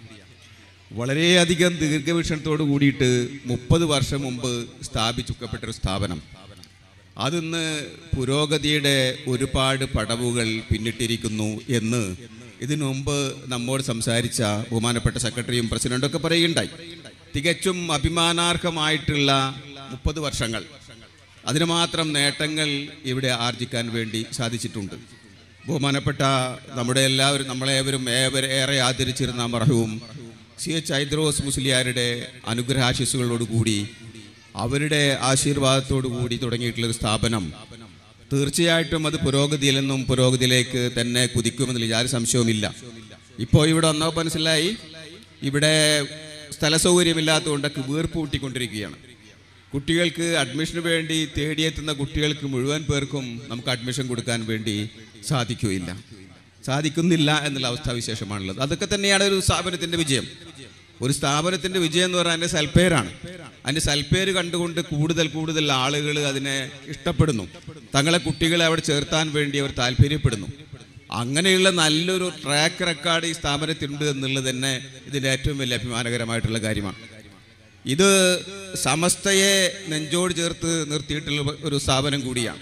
വളരെയധികം ദീർഘവീക്ഷണത്തോട് കൂടിയിട്ട് മുപ്പത് വർഷം മുമ്പ് സ്ഥാപിച്ചുക്കപ്പെട്ട ഒരു സ്ഥാപനം അതിന്ന് പുരോഗതിയുടെ ഒരുപാട് പടവുകൾ പിന്നിട്ടിരിക്കുന്നു എന്ന് ഇതിനു മുമ്പ് നമ്മോട് സംസാരിച്ച ബഹുമാനപ്പെട്ട സെക്രട്ടറിയും പ്രസിഡന്റും ഒക്കെ പറയുകയുണ്ടായി തികച്ചും അഭിമാനാർഹമായിട്ടുള്ള മുപ്പത് വർഷങ്ങൾ അതിന് മാത്രം നേട്ടങ്ങൾ ഇവിടെ ആർജിക്കാൻ വേണ്ടി സാധിച്ചിട്ടുണ്ട് ബഹുമാനപ്പെട്ട നമ്മുടെ എല്ലാവരും നമ്മളേവരും ഏവരെ ഏറെ ആദരിച്ചിരുന്ന മർഹവും സി എച്ച് ഐദ്രോസ് മുസ്ലിയാരുടെ അനുഗ്രഹാശിസുകളോടുകൂടി അവരുടെ ആശീർവാദത്തോടു കൂടി തുടങ്ങിയിട്ടുള്ള ഒരു സ്ഥാപനം തീർച്ചയായിട്ടും അത് പുരോഗതിയിൽ നിന്നും പുരോഗതിയിലേക്ക് തന്നെ കുതിക്കുമെന്നില്ല യാതൊരു സംശയവുമില്ല ഇപ്പോൾ ഇവിടെ വന്നപ്പോൾ മനസ്സിലായി ഇവിടെ സ്ഥല സൗകര്യമില്ലാത്തതുകൊണ്ടൊക്കെ വീർപ്പ് കൂട്ടിക്കൊണ്ടിരിക്കുകയാണ് കുട്ടികൾക്ക് അഡ്മിഷന് വേണ്ടി തേടിയെത്തുന്ന കുട്ടികൾക്ക് മുഴുവൻ പേർക്കും നമുക്ക് അഡ്മിഷൻ കൊടുക്കാൻ വേണ്ടി സാധിക്കുകയില്ല സാധിക്കുന്നില്ല എന്നുള്ള അവസ്ഥാവിശേഷമാണുള്ളത് അതൊക്കെ തന്നെയാണ് ഒരു സ്ഥാപനത്തിന്റെ വിജയം ഒരു സ്ഥാപനത്തിന്റെ വിജയം എന്ന് പറഞ്ഞാൽ അതിന്റെ സൽപ്പേരാണ് അതിന്റെ സൽപ്പേര് കണ്ടുകൊണ്ട് കൂടുതൽ കൂടുതൽ ആളുകൾ അതിനെ ഇഷ്ടപ്പെടുന്നു തങ്ങളെ കുട്ടികളെ അവിടെ ചേർത്താൻ വേണ്ടി അവർ താല്പര്യപ്പെടുന്നു അങ്ങനെയുള്ള നല്ലൊരു ട്രാക്ക് റെക്കോർഡ് ഈ സ്ഥാപനത്തിനുണ്ട് എന്നുള്ളത് തന്നെ ഇതിന്റെ ഏറ്റവും വലിയ അഭിമാനകരമായിട്ടുള്ള കാര്യമാണ് ഇത് സമസ്തയെ നെഞ്ചോട് ചേർത്ത് നിർത്തിയിട്ടുള്ള ഒരു സ്ഥാപനം കൂടിയാണ്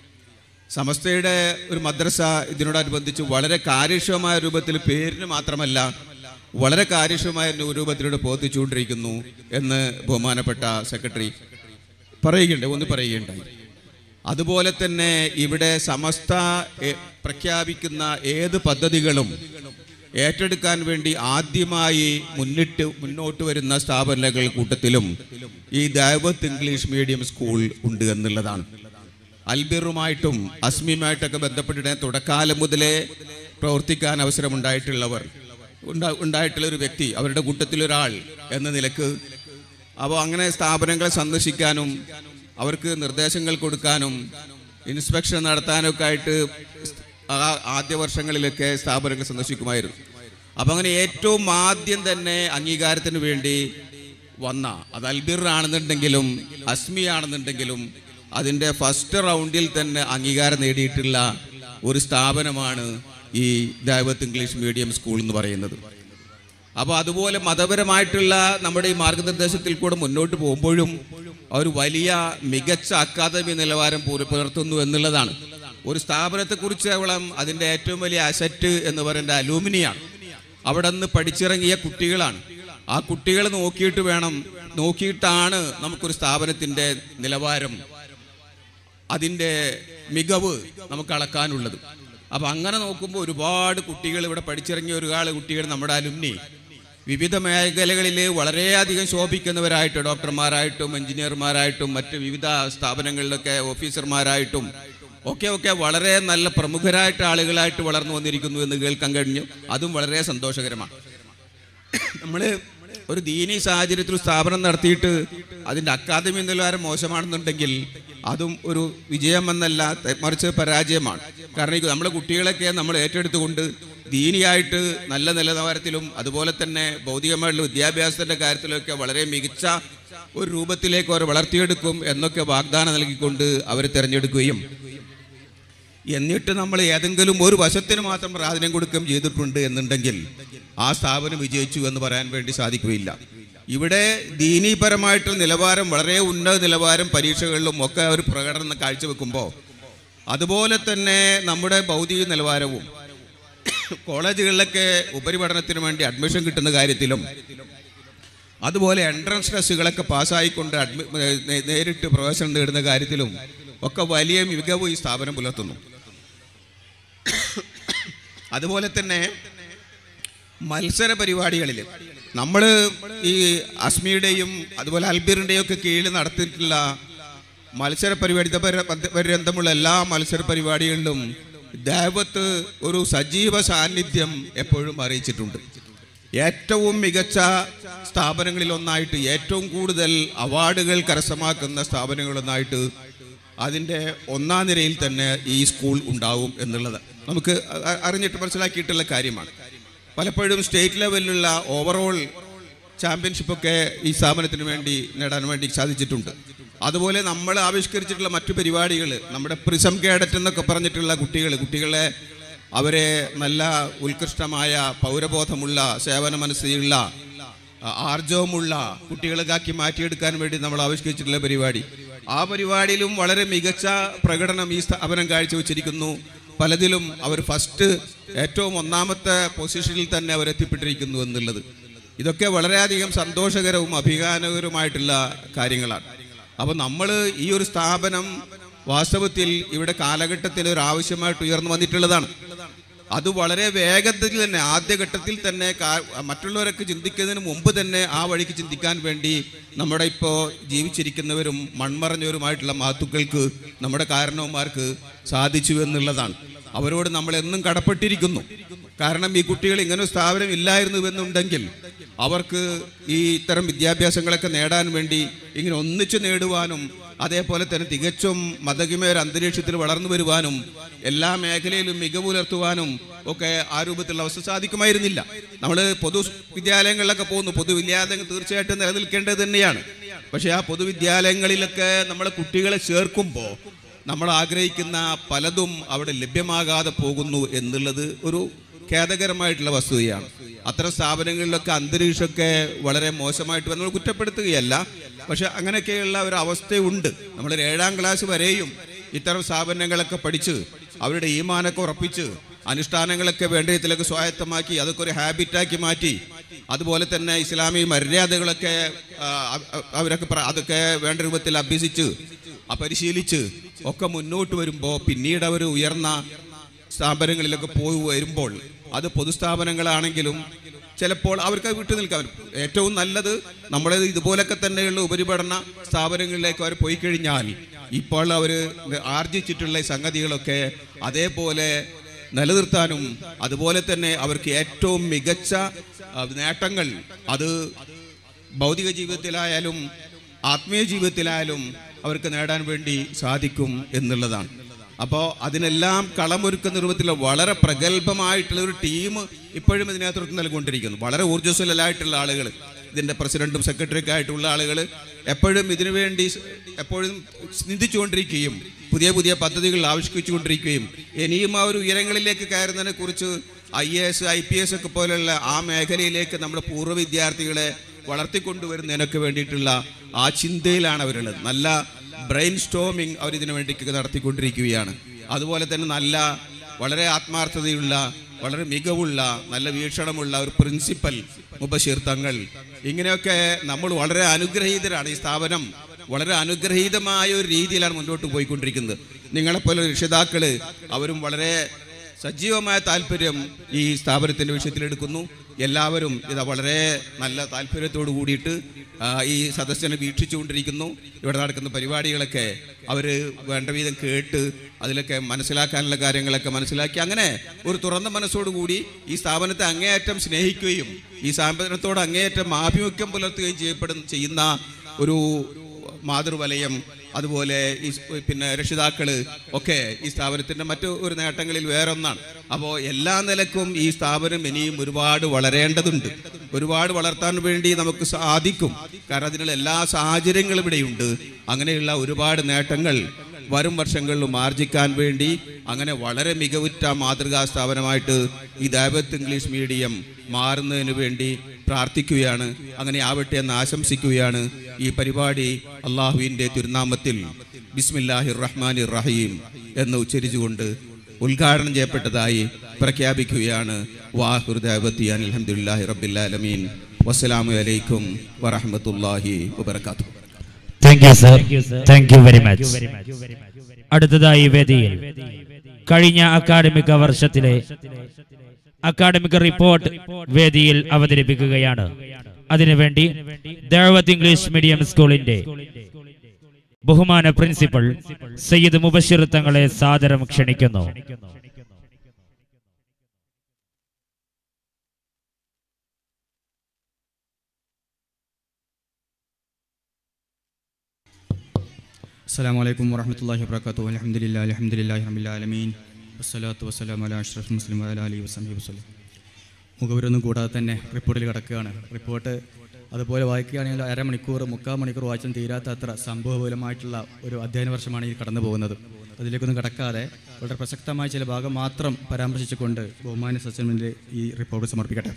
സമസ്തയുടെ ഒരു മദ്രസ ഇതിനോടനുബന്ധിച്ച് വളരെ കാര്യക്ഷമമായ രൂപത്തിൽ പേരിന് മാത്രമല്ല വളരെ കാര്യക്ഷമമായ രൂപത്തിലൂടെ പ്രവർത്തിച്ചുകൊണ്ടിരിക്കുന്നു എന്ന് ബഹുമാനപ്പെട്ട സെക്രട്ടറി പറയുകയുണ്ടായി ഒന്ന് പറയുകയുണ്ടായി അതുപോലെ തന്നെ ഇവിടെ സമസ്ത എ- പ്രഖ്യാപിക്കുന്ന ഏത് പദ്ധതികളും ഏറ്റെടുക്കാൻ വേണ്ടി ആദ്യമായി മുന്നിട്ട് മുന്നോട്ട് വരുന്ന സ്ഥാപനങ്ങൾ കൂട്ടത്തിലും ഈ ദൈവത്ത് ഇംഗ്ലീഷ് മീഡിയം സ്കൂൾ ഉണ്ട് എന്നുള്ളതാണ് അൽബിറുമായിട്ടും അസ്മിയുമായിട്ടൊക്കെ ബന്ധപ്പെട്ടിട്ട് തുടക്കാലം മുതലേ പ്രവർത്തിക്കാൻ അവസരമുണ്ടായിട്ടുള്ളവർ ഉണ്ടാ ഉണ്ടായിട്ടുള്ള ഒരു വ്യക്തി അവരുടെ കൂട്ടത്തിലൊരാൾ എന്ന നിലക്ക് അപ്പോൾ അങ്ങനെ സ്ഥാപനങ്ങളെ സന്ദർശിക്കാനും അവർക്ക് നിർദ്ദേശങ്ങൾ കൊടുക്കാനും ഇൻസ്പെക്ഷൻ നടത്താനൊക്കെ ആയിട്ട് ആ ആദ്യ വർഷങ്ങളിലൊക്കെ സ്ഥാപനങ്ങൾ സന്ദർശിക്കുമായിരുന്നു അപ്പം അങ്ങനെ ഏറ്റവും ആദ്യം തന്നെ അംഗീകാരത്തിന് വേണ്ടി വന്ന അത് അൽബിർ ആണെന്നുണ്ടെങ്കിലും അസ്മി ആണെന്നുണ്ടെങ്കിലും അതിൻ്റെ ഫസ്റ്റ് റൗണ്ടിൽ തന്നെ അംഗീകാരം നേടിയിട്ടുള്ള ഒരു സ്ഥാപനമാണ് ഈ ദൈവത്ത് ഇംഗ്ലീഷ് മീഡിയം സ്കൂൾ എന്ന് പറയുന്നത് അപ്പോൾ അതുപോലെ മതപരമായിട്ടുള്ള നമ്മുടെ ഈ മാർഗനിർദ്ദേശത്തിൽ കൂടെ മുന്നോട്ട് പോകുമ്പോഴും ഒരു വലിയ മികച്ച അക്കാദമി നിലവാരം പൂര- പുലർത്തുന്നു എന്നുള്ളതാണ് ഒരു സ്ഥാപനത്തെക്കുറിച്ച് അവളം അതിൻ്റെ ഏറ്റവും വലിയ അസറ്റ് എന്ന് പറയുന്നത് അലൂമിനിയാണ് അവിടെ നിന്ന് പഠിച്ചിറങ്ങിയ കുട്ടികളാണ് ആ കുട്ടികളെ നോക്കിയിട്ട് വേണം നോക്കിയിട്ടാണ് നമുക്കൊരു സ്ഥാപനത്തിൻ്റെ നിലവാരം അതിൻ്റെ മികവ് നമുക്ക് അളക്കാനുള്ളത് അപ്പം അങ്ങനെ നോക്കുമ്പോൾ ഒരുപാട് കുട്ടികൾ ഇവിടെ പഠിച്ചിറങ്ങിയ ഒരുപാട് കുട്ടികൾ നമ്മുടെ അലുമിനി വിവിധ മേഖലകളിൽ വളരെയധികം ശോഭിക്കുന്നവരായിട്ട് ഡോക്ടർമാരായിട്ടും എഞ്ചിനീയർമാരായിട്ടും മറ്റ് വിവിധ സ്ഥാപനങ്ങളിലൊക്കെ ഓഫീസർമാരായിട്ടും ഒക്കെ ഒക്കെ വളരെ നല്ല പ്രമുഖരായിട്ട് ആളുകളായിട്ട് വളർന്നു വന്നിരിക്കുന്നു എന്ന് കേൾക്കാൻ കഴിഞ്ഞു അതും വളരെ സന്തോഷകരമാണ് നമ്മൾ ഒരു ദീനി സാഹചര്യത്തിൽ സ്ഥാപനം നടത്തിയിട്ട് അതിൻ്റെ അക്കാദമി നിലവാരം മോശമാണെന്നുണ്ടെങ്കിൽ അതും ഒരു വിജയം എന്നല്ല ത- മറിച്ച് പരാജയമാണ് കാരണം ഈ നമ്മുടെ കുട്ടികളൊക്കെ നമ്മൾ ഏറ്റെടുത്തുകൊണ്ട് ദീനിയായിട്ട് നല്ല നിലവാരത്തിലും അതുപോലെ തന്നെ ഭൗതികമായിട്ടുള്ള വിദ്യാഭ്യാസത്തിൻ്റെ കാര്യത്തിലൊക്കെ വളരെ മികച്ച ഒരു രൂപത്തിലേക്ക് അവർ വളർത്തിയെടുക്കും എന്നൊക്കെ വാഗ്ദാനം നൽകിക്കൊണ്ട് അവരെ തിരഞ്ഞെടുക്കുകയും എന്നിട്ട് നമ്മൾ ഏതെങ്കിലും ഒരു വശത്തിന് മാത്രം പ്രാധാന്യം കൊടുക്കുകയും ചെയ്തിട്ടുണ്ട് എന്നുണ്ടെങ്കിൽ ആ സ്ഥാപനം വിജയിച്ചു എന്ന് പറയാൻ വേണ്ടി സാധിക്കുകയില്ല ഇവിടെ ദീനീപരമായിട്ടുള്ള നിലവാരം വളരെ ഉന്നത നിലവാരം പരീക്ഷകളിലും ഒക്കെ അവർ പ്രകടനം കാഴ്ചവെക്കുമ്പോൾ അതുപോലെ തന്നെ നമ്മുടെ ഭൗതിക നിലവാരവും കോളേജുകളിലൊക്കെ ഉപരിപഠനത്തിന് വേണ്ടി അഡ്മിഷൻ കിട്ടുന്ന കാര്യത്തിലും അതുപോലെ എൻട്രൻസ് ടെസ്റ്റുകളൊക്കെ പാസ്സായിക്കൊണ്ട് അഡ്മി നേ- നേരിട്ട് പ്രവേശനം നേടുന്ന കാര്യത്തിലും ഒക്കെ വലിയ മികവ് ഈ സ്ഥാപനം പുലർത്തുന്നു അതുപോലെ തന്നെ മത്സര പരിപാടികളിൽ നമ്മൾ ഈ അസ്മിയുടെയും അതുപോലെ അൽബീറിൻ്റെയും ഒക്കെ കീഴിൽ നടത്തിയിട്ടുള്ള മത്സര പരിപാടി ഇതുപര- പര്യന്തമുള്ള എല്ലാ മത്സര പരിപാടികളിലും ദേവത്ത് ഒരു സജീവ സാന്നിധ്യം എപ്പോഴും അറിയിച്ചിട്ടുണ്ട് ഏറ്റവും മികച്ച സ്ഥാപനങ്ങളിൽ ഒന്നായിട്ട് ഏറ്റവും കൂടുതൽ അവാർഡുകൾ കരസ്ഥമാക്കുന്ന സ്ഥാപനങ്ങളൊന്നായിട്ട് അതിൻ്റെ ഒന്നാം നിരയിൽ തന്നെ ഈ സ്കൂൾ ഉണ്ടാവും എന്നുള്ളത് നമുക്ക് അ- അറിഞ്ഞിട്ട് മനസ്സിലാക്കിയിട്ടുള്ള കാര്യമാണ് പലപ്പോഴും സ്റ്റേറ്റ് ലെവലിലുള്ള ഓവറോൾ ചാമ്പ്യൻഷിപ്പൊക്കെ ഈ സ്ഥാപനത്തിന് വേണ്ടി നേടാൻ വേണ്ടി സാധിച്ചിട്ടുണ്ട് അതുപോലെ നമ്മൾ ആവിഷ്കരിച്ചിട്ടുള്ള മറ്റു പരിപാടികൾ നമ്മുടെ പ്രിസം കേഡറ്റ് എന്നൊക്കെ പറഞ്ഞിട്ടുള്ള കുട്ടികൾ കുട്ടികളെ അവരെ നല്ല ഉത്കൃഷ്ടമായ പൗരബോധമുള്ള സേവന മനസ്സിലുള്ള ആ- ആർജവമുള്ള കുട്ടികൾക്കാക്കി മാറ്റിയെടുക്കാൻ വേണ്ടി നമ്മൾ ആവിഷ്കരിച്ചിട്ടുള്ള പരിപാടി ആ പരിപാടിയിലും വളരെ മികച്ച പ്രകടനം ഈ സ്ഥാപനം കാഴ്ചവെച്ചിരിക്കുന്നു പലതിലും അവർ ഫസ്റ്റ് ഏറ്റവും ഒന്നാമത്തെ പൊസിഷനിൽ തന്നെ അവർ എത്തിപ്പെട്ടിരിക്കുന്നു എന്നുള്ളത് ഇതൊക്കെ വളരെയധികം സന്തോഷകരവും അഭിമാനകരവുമായിട്ടുള്ള കാര്യങ്ങളാണ് അപ്പോൾ നമ്മൾ ഈ ഒരു സ്ഥാപനം വാസ്തവത്തിൽ ഇവിടെ കാലഘട്ടത്തിൽ ഒരു ആവശ്യമായിട്ട് ഉയർന്നു വന്നിട്ടുള്ളതാണ് അത് വളരെ വേഗത്തിൽ തന്നെ ആദ്യഘട്ടത്തിൽ തന്നെ കാ- മറ്റുള്ളവരൊക്കെ ചിന്തിക്കുന്നതിന് മുമ്പ് തന്നെ ആ വഴിക്ക് ചിന്തിക്കാൻ വേണ്ടി നമ്മുടെ ഇപ്പോൾ ജീവിച്ചിരിക്കുന്നവരും മൺമറഞ്ഞവരുമായിട്ടുള്ള മാത്തുക്കൾക്ക് നമ്മുടെ കാരണവന്മാർക്ക് സാധിച്ചു എന്നുള്ളതാണ് അവരോട് നമ്മൾ എന്നും കടപ്പെട്ടിരിക്കുന്നു കാരണം ഈ കുട്ടികൾ ഇങ്ങനെ ഒരു സ്ഥാപനം ഇല്ലായിരുന്നുവെന്നുണ്ടെങ്കിൽ അവർക്ക് ഈ ഇത്തരം വിദ്യാഭ്യാസങ്ങളൊക്കെ നേടാൻ വേണ്ടി ഇങ്ങനെ ഒന്നിച്ചു നേടുവാനും അതേപോലെ തന്നെ തികച്ചും മതകിമയ ഒരു അന്തരീക്ഷത്തിൽ വളർന്നു വരുവാനും എല്ലാ മേഖലയിലും മികവ് പുലർത്തുവാനും ഒക്കെ ആ രൂപത്തിലുള്ള അവസ്ഥ സാധിക്കുമായിരുന്നില്ല നമ്മൾ പൊതു വിദ്യാലയങ്ങളിലൊക്കെ പോകുന്നു പൊതുവിദ്യാലയങ്ങൾ തീർച്ചയായിട്ടും നിലനിൽക്കേണ്ടത് തന്നെയാണ് പക്ഷേ ആ പൊതുവിദ്യാലയങ്ങളിലൊക്കെ നമ്മളെ കുട്ടികളെ ചേർക്കുമ്പോൾ നമ്മൾ ആഗ്രഹിക്കുന്ന പലതും അവിടെ ലഭ്യമാകാതെ പോകുന്നു എന്നുള്ളത് ഒരു ഖേദകരമായിട്ടുള്ള വസ്തുതയാണ് അത്തരം സ്ഥാപനങ്ങളിലൊക്കെ അന്തരീക്ഷമൊക്കെ വളരെ മോശമായിട്ട് നമ്മൾ കുറ്റപ്പെടുത്തുകയല്ല പക്ഷെ അങ്ങനെയൊക്കെയുള്ള ഒരു അവസ്ഥയുണ്ട് നമ്മൾ ഏഴാം ക്ലാസ് വരെയും ഇത്തരം സ്ഥാപനങ്ങളൊക്കെ പഠിച്ച് അവരുടെ ഈമാനൊക്കെ ഉറപ്പിച്ച് അനുഷ്ഠാനങ്ങളൊക്കെ വേണ്ട രീതിയിലൊക്കെ സ്വായത്തമാക്കി അതൊക്കെ ഒരു ഹാബിറ്റാക്കി മാറ്റി അതുപോലെ തന്നെ ഇസ്ലാമിക മര്യാദകളൊക്കെ ആ, അ- അവരൊക്കെ പ്ര- അതൊക്കെ വേണ്ട രൂപത്തിൽ അഭ്യസിച്ച് ആ പരിശീലിച്ച് ഒക്കെ മുന്നോട്ട് വരുമ്പോൾ പിന്നീട് അവർ ഉയർന്ന സ്ഥാപനങ്ങളിലൊക്കെ പോയി വരുമ്പോൾ അത് പൊതുസ്ഥാപനങ്ങളാണെങ്കിലും ചിലപ്പോൾ അവർക്ക് അത് വിട്ടു നിൽക്കാൻ പറ്റും. ഏറ്റവും നല്ലത് നമ്മുടെ ഇതുപോലൊക്കെ തന്നെയുള്ള ഉപരിപഠന സ്ഥാപനങ്ങളിലേക്ക് അവർ പോയി കഴിഞ്ഞാൽ ഇപ്പോൾ അവർ ആർജിച്ചിട്ടുള്ള ഈ സംഗതികളൊക്കെ അതേപോലെ നിലനിർത്താനും അതുപോലെ തന്നെ അവർക്ക് ഏറ്റവും മികച്ച ആ, നേട്ടങ്ങൾ അത് ഭൗതിക ജീവിതത്തിലായാലും ആത്മീയ ജീവിതത്തിലായാലും അവർക്ക് നേടാൻ വേണ്ടി സാധിക്കും എന്നുള്ളതാണ് അപ്പോൾ അതിനെല്ലാം കളമൊരുക്കുന്ന രൂപത്തിലുള്ള വളരെ പ്രഗത്ഭമായിട്ടുള്ള ഒരു ടീം ഇപ്പോഴും ഇതിന് നേതൃത്വം നൽകിക്കൊണ്ടിരിക്കുന്നു വളരെ ഊർജ്ജസ്വലരായിട്ടുള്ള ആളുകൾ ഇതിൻ്റെ പ്രസിഡന്റും സെക്രട്ടറിയൊക്കെ ആയിട്ടുള്ള ആളുകൾ എപ്പോഴും ഇതിനു വേണ്ടി സ് എപ്പോഴും ചിന്തിച്ചുകൊണ്ടിരിക്കുകയും പുതിയ പുതിയ പദ്ധതികൾ ആവിഷ്കരിച്ചുകൊണ്ടിരിക്കുകയും ഇനിയും ആ ഒരു ഉയരങ്ങളിലേക്ക് കയറുന്നതിനെ കുറിച്ച് I A S I P S ഒക്കെ പോലെയുള്ള ആ മേഖലയിലേക്ക് നമ്മുടെ പൂർവ്വ വിദ്യാർത്ഥികളെ വളർത്തിക്കൊണ്ടുവരുന്നതിനൊക്കെ വേണ്ടിയിട്ടുള്ള ആ ചിന്തയിലാണ് അവരുള്ളത് നല്ല ബ്രെയിൻ സ്റ്റോമിങ് അവർ ഇതിനു വേണ്ടി നടത്തിക്കൊണ്ടിരിക്കുകയാണ് അതുപോലെ തന്നെ നല്ല വളരെ ആത്മാർത്ഥതയുള്ള വളരെ മികവുള്ള നല്ല വീക്ഷണമുള്ള ഒരു പ്രിൻസിപ്പൽ മുബഷീർ തങ്ങൾ ഇങ്ങനെയൊക്കെ നമ്മൾ വളരെ അനുഗ്രഹീതരാണ് ഈ സ്ഥാപനം വളരെ അനുഗ്രഹീതമായ ഒരു രീതിയിലാണ് മുന്നോട്ട് പോയിക്കൊണ്ടിരിക്കുന്നത് നിങ്ങളെപ്പോലെ രക്ഷിതാക്കള് അവരും വളരെ സജീവമായ താല്പര്യം ഈ സ്ഥാപനത്തിൻ്റെ വിഷയത്തിലെടുക്കുന്നു എല്ലാവരും ഇത് വളരെ നല്ല താല്പര്യത്തോട് കൂടിയിട്ട് ആ, ഈ സദസ്സിനെ വീക്ഷിച്ചുകൊണ്ടിരിക്കുന്നു ഇവിടെ നടക്കുന്ന പരിപാടികളൊക്കെ അവർ വേണ്ട വിധം കേട്ട് അതിലൊക്കെ മനസ്സിലാക്കാനുള്ള കാര്യങ്ങളൊക്കെ മനസ്സിലാക്കി അങ്ങനെ ഒരു തുറന്ന മനസ്സോടുകൂടി ഈ സ്ഥാപനത്തെ അങ്ങേയറ്റം സ്നേഹിക്കുകയും ഈ സ്ഥാപനത്തോട് അങ്ങേയറ്റം ആഭിമുഖ്യം പുലർത്തുകയും ചെയ്യപ്പെടുന്ന ചെയ്യുന്ന ഒരു മാതൃവലയം അതുപോലെ ഈ സ് പിന്നെ രക്ഷിതാക്കള് ഒക്കെ ഈ സ്ഥാപനത്തിന്റെ മറ്റു ഒരു നേട്ടങ്ങളിൽ വേറൊന്നാണ് അപ്പോൾ എല്ലാ നിലക്കും ഈ സ്ഥാപനം ഇനിയും ഒരുപാട് വളരേണ്ടതുണ്ട് ഒരുപാട് വളർത്താൻ വേണ്ടി നമുക്ക് സാധിക്കും കാരണം അതിനുള്ള എല്ലാ സാഹചര്യങ്ങളും ഇവിടെയുണ്ട് അങ്ങനെയുള്ള ഒരുപാട് നേട്ടങ്ങൾ വരും വർഷങ്ങളിലും ആർജിക്കാൻ വേണ്ടി അങ്ങനെ വളരെ മികവുറ്റ മാതൃകാ സ്ഥാപനമായിട്ട് ഈ ദൈവത്ത് ഇംഗ്ലീഷ് മീഡിയം മാറുന്നതിന് വേണ്ടി പ്രാർത്ഥിക്കുകയാണ് അങ്ങനെ ആവട്ടെ എന്ന് ആശംസിക്കുകയാണ് ഈ പരിപാടി അള്ളാഹുവിൻ്റെ തിരുനാമത്തിൽ ബിസ്മില്ലാഹിർ റഹ്മാനിർ റഹീം എന്ന് ഉച്ചരിച്ചുകൊണ്ട് ഉദ്ഘാടനം ചെയ്യപ്പെട്ടതായി പ്രഖ്യാപിക്കുകയാണ് വാഹുർദാവത്തി അലഹമുല്ലാഹി റബ്ബില്ലാലമീൻ വസ്സലാമു അലൈക്കും വറഹമത്തല്ലാഹി വബർക്കാത്തു thank you sir thank you very much അടുത്തതായി വേദിയിൽ കഴിഞ്ഞ അക്കാഡമിക വർഷത്തിലെ അക്കാഡമിക് റിപ്പോർട്ട് വേദിയിൽ അവതരിപ്പിക്കുകയാണ് അതിനുവേണ്ടി ദേവത്ത് ഇംഗ്ലീഷ് മീഡിയം സ്കൂളിന്റെ ബഹുമാന പ്രിൻസിപ്പൽ സയ്യിദ് മുബഷിർ തങ്ങളെ സാദരം ക്ഷണിക്കുന്നു السلام عليكم ورحمة الله وبركاته الحمد لله الحمد لله رب العالمين والصلاة والسلام على أشرف المسلم وعلى آله وصحبه وسلم മുഖവരൊന്നും കൂടാതെ തന്നെ റിപ്പോർട്ടിൽ കിടക്കുകയാണ് റിപ്പോർട്ട് അതുപോലെ വായിക്കുകയാണെങ്കിൽ അരമണിക്കൂർ മുക്കാൽ മണിക്കൂർ വായിച്ചും തീരാത്ത അത്ര സംഭവപൂലമായിട്ടുള്ള ഒരു അധ്യയന വർഷമാണ് ഈ കടന്നു പോകുന്നത് അതിലേക്കൊന്നും കടക്കാതെ വളരെ പ്രസക്തമായ ചില ഭാഗം മാത്രം പരാമർശിച്ചുകൊണ്ട് ബഹുമാന്യ സച്ചിൻ്റെ ഈ റിപ്പോർട്ട് സമർപ്പിക്കട്ടെ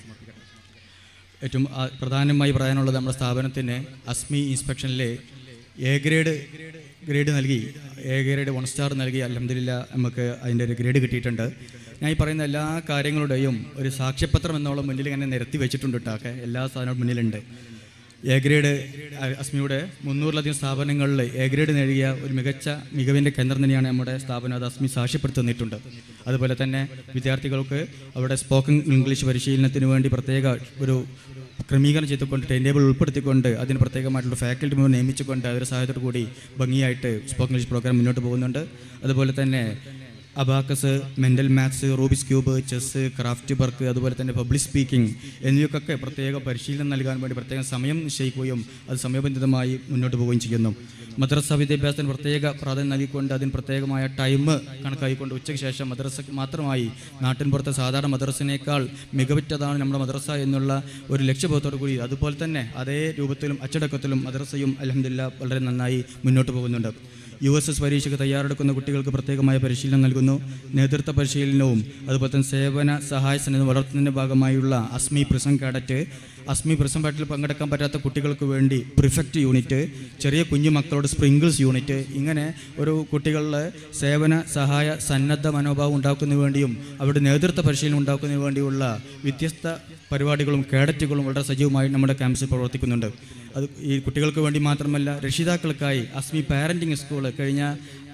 ഏറ്റവും ആ, പ്രധാനമായി പറയാനുള്ളത് നമ്മുടെ സ്ഥാപനത്തിന് അസ്മി ഇൻസ്പെക്ഷനിലെ എ ഗ്രേഡ് ഗ്രേഡ് നൽകി എ ഗ്രേഡ് വൺ സ്റ്റാർ നൽകി അലഹമില്ല നമുക്ക് അതിൻ്റെ ഒരു ഗ്രേഡ് കിട്ടിയിട്ടുണ്ട് ഞാൻ ഈ പറയുന്ന എല്ലാ കാര്യങ്ങളുടെയും ഒരു സാക്ഷ്യപത്രം എന്നോളം മുന്നിൽ ഇങ്ങനെ നിരത്തി വെച്ചിട്ടുണ്ട് കേട്ടോ എല്ലാ സാധനവും മുന്നിലുണ്ട് എ ഗ്രേഡ് അ- അസ്മിയുടെ മുന്നൂറിലധികം സ്ഥാപനങ്ങളിൽ എ ഗ്രേഡ് നേടിയ ഒരു മികച്ച മികവിൻ്റെ കേന്ദ്രം തന്നെയാണ് നമ്മുടെ സ്ഥാപനം അത് അസ്മി സാക്ഷ്യപ്പെടുത്തി തന്നിട്ടുണ്ട് അതുപോലെ തന്നെ വിദ്യാർത്ഥികൾക്ക് അവിടെ സ്പോക്കൺ ഇംഗ്ലീഷ് പരിശീലനത്തിന് വേണ്ടി പ്രത്യേക ഒരു ക്രമീകരണം ചെയ്തുകൊണ്ട് ടൈം ടേബിൾ ഉൾപ്പെടുത്തിക്കൊണ്ട് അതിന് പ്രത്യേകമായിട്ടുള്ള ഫാക്കൽറ്റി മുഴുവൻ നിയമിച്ചുകൊണ്ട് അവരുടെ സഹായത്തോടു കൂടി ഭംഗിയായിട്ട് സ്പോക്കൺ ഇംഗ്ലീഷ് പ്രോഗ്രാം മുന്നോട്ട് പോകുന്നുണ്ട് അതുപോലെ തന്നെ abacus mental maths Rubik's cube chess craft work അതുപോലെ തന്നെ പബ്ലിക് സ്പീക്കിംഗ് എന്നിവയ്ക്കൊക്കെ പ്രത്യേക പരിശീലനം നൽകാൻ വേണ്ടി പ്രത്യേകം സമയം നിശ്ചയിക്കുകയും അത് സമയബന്ധിതമായി മുന്നോട്ട് പോവുകയും ചെയ്യുന്നു മദ്രസ വിദ്യാഭ്യാസത്തിന് പ്രത്യേക പ്രാധാന്യം നൽകിക്കൊണ്ട് അതിന് പ്രത്യേകമായ ടൈം കണക്കാക്കിക്കൊണ്ട് ഉച്ചയ്ക്ക് ശേഷം മദ്രസ മാത്രമായി നാട്ടിൻ പുറത്തെ സാധാരണ മദ്രസിനേക്കാൾ മികവുറ്റതാണ് നമ്മുടെ മദ്രസ എന്നുള്ള ഒരു ലക്ഷ്യബോധത്തോടു കൂടി അതുപോലെ തന്നെ അതേ രൂപത്തിലും അച്ചടക്കത്തിലും മദ്രസയും അലഹമില്ല വളരെ നന്നായി മുന്നോട്ട് പോകുന്നുണ്ട് യു എസ് എസ് പരീക്ഷയ്ക്ക് തയ്യാറെടുക്കുന്ന കുട്ടികൾക്ക് പ്രത്യേകമായ പരിശീലനം നൽകുന്നു നേതൃത്വ പരിശീലനവും അതുപോലെ തന്നെ സേവന സഹായ സന്നദ്ധ വളർത്തുന്നതിൻ്റെ ഭാഗമായുള്ള Asmi prism cadet Asmi prism പാട്ടിൽ പങ്കെടുക്കാൻ പറ്റാത്ത കുട്ടികൾക്ക് വേണ്ടി പ്രിഫക്റ്റ് യൂണിറ്റ് ചെറിയ കുഞ്ഞു മക്കളുടെ സ്പ്രിങ്കിൾസ് യൂണിറ്റ് ഇങ്ങനെ ഒരു കുട്ടികളുടെ സേവന സഹായ സന്നദ്ധ മനോഭാവം ഉണ്ടാക്കുന്നതിന് വേണ്ടിയും അവരുടെ നേതൃത്വ പരിശീലനം ഉണ്ടാക്കുന്നതിന് വേണ്ടിയുള്ള വ്യത്യസ്ത പരിപാടികളും കേഡറ്റുകളും വളരെ സജീവമായി നമ്മുടെ ക്യാമ്പസിൽ പ്രവർത്തിക്കുന്നുണ്ട് അത് ഈ കുട്ടികൾക്ക് വേണ്ടി മാത്രമല്ല രക്ഷിതാക്കൾക്കായി അസ്മി പാരൻറ്റിങ് സ്കൂൾ കഴിഞ്ഞ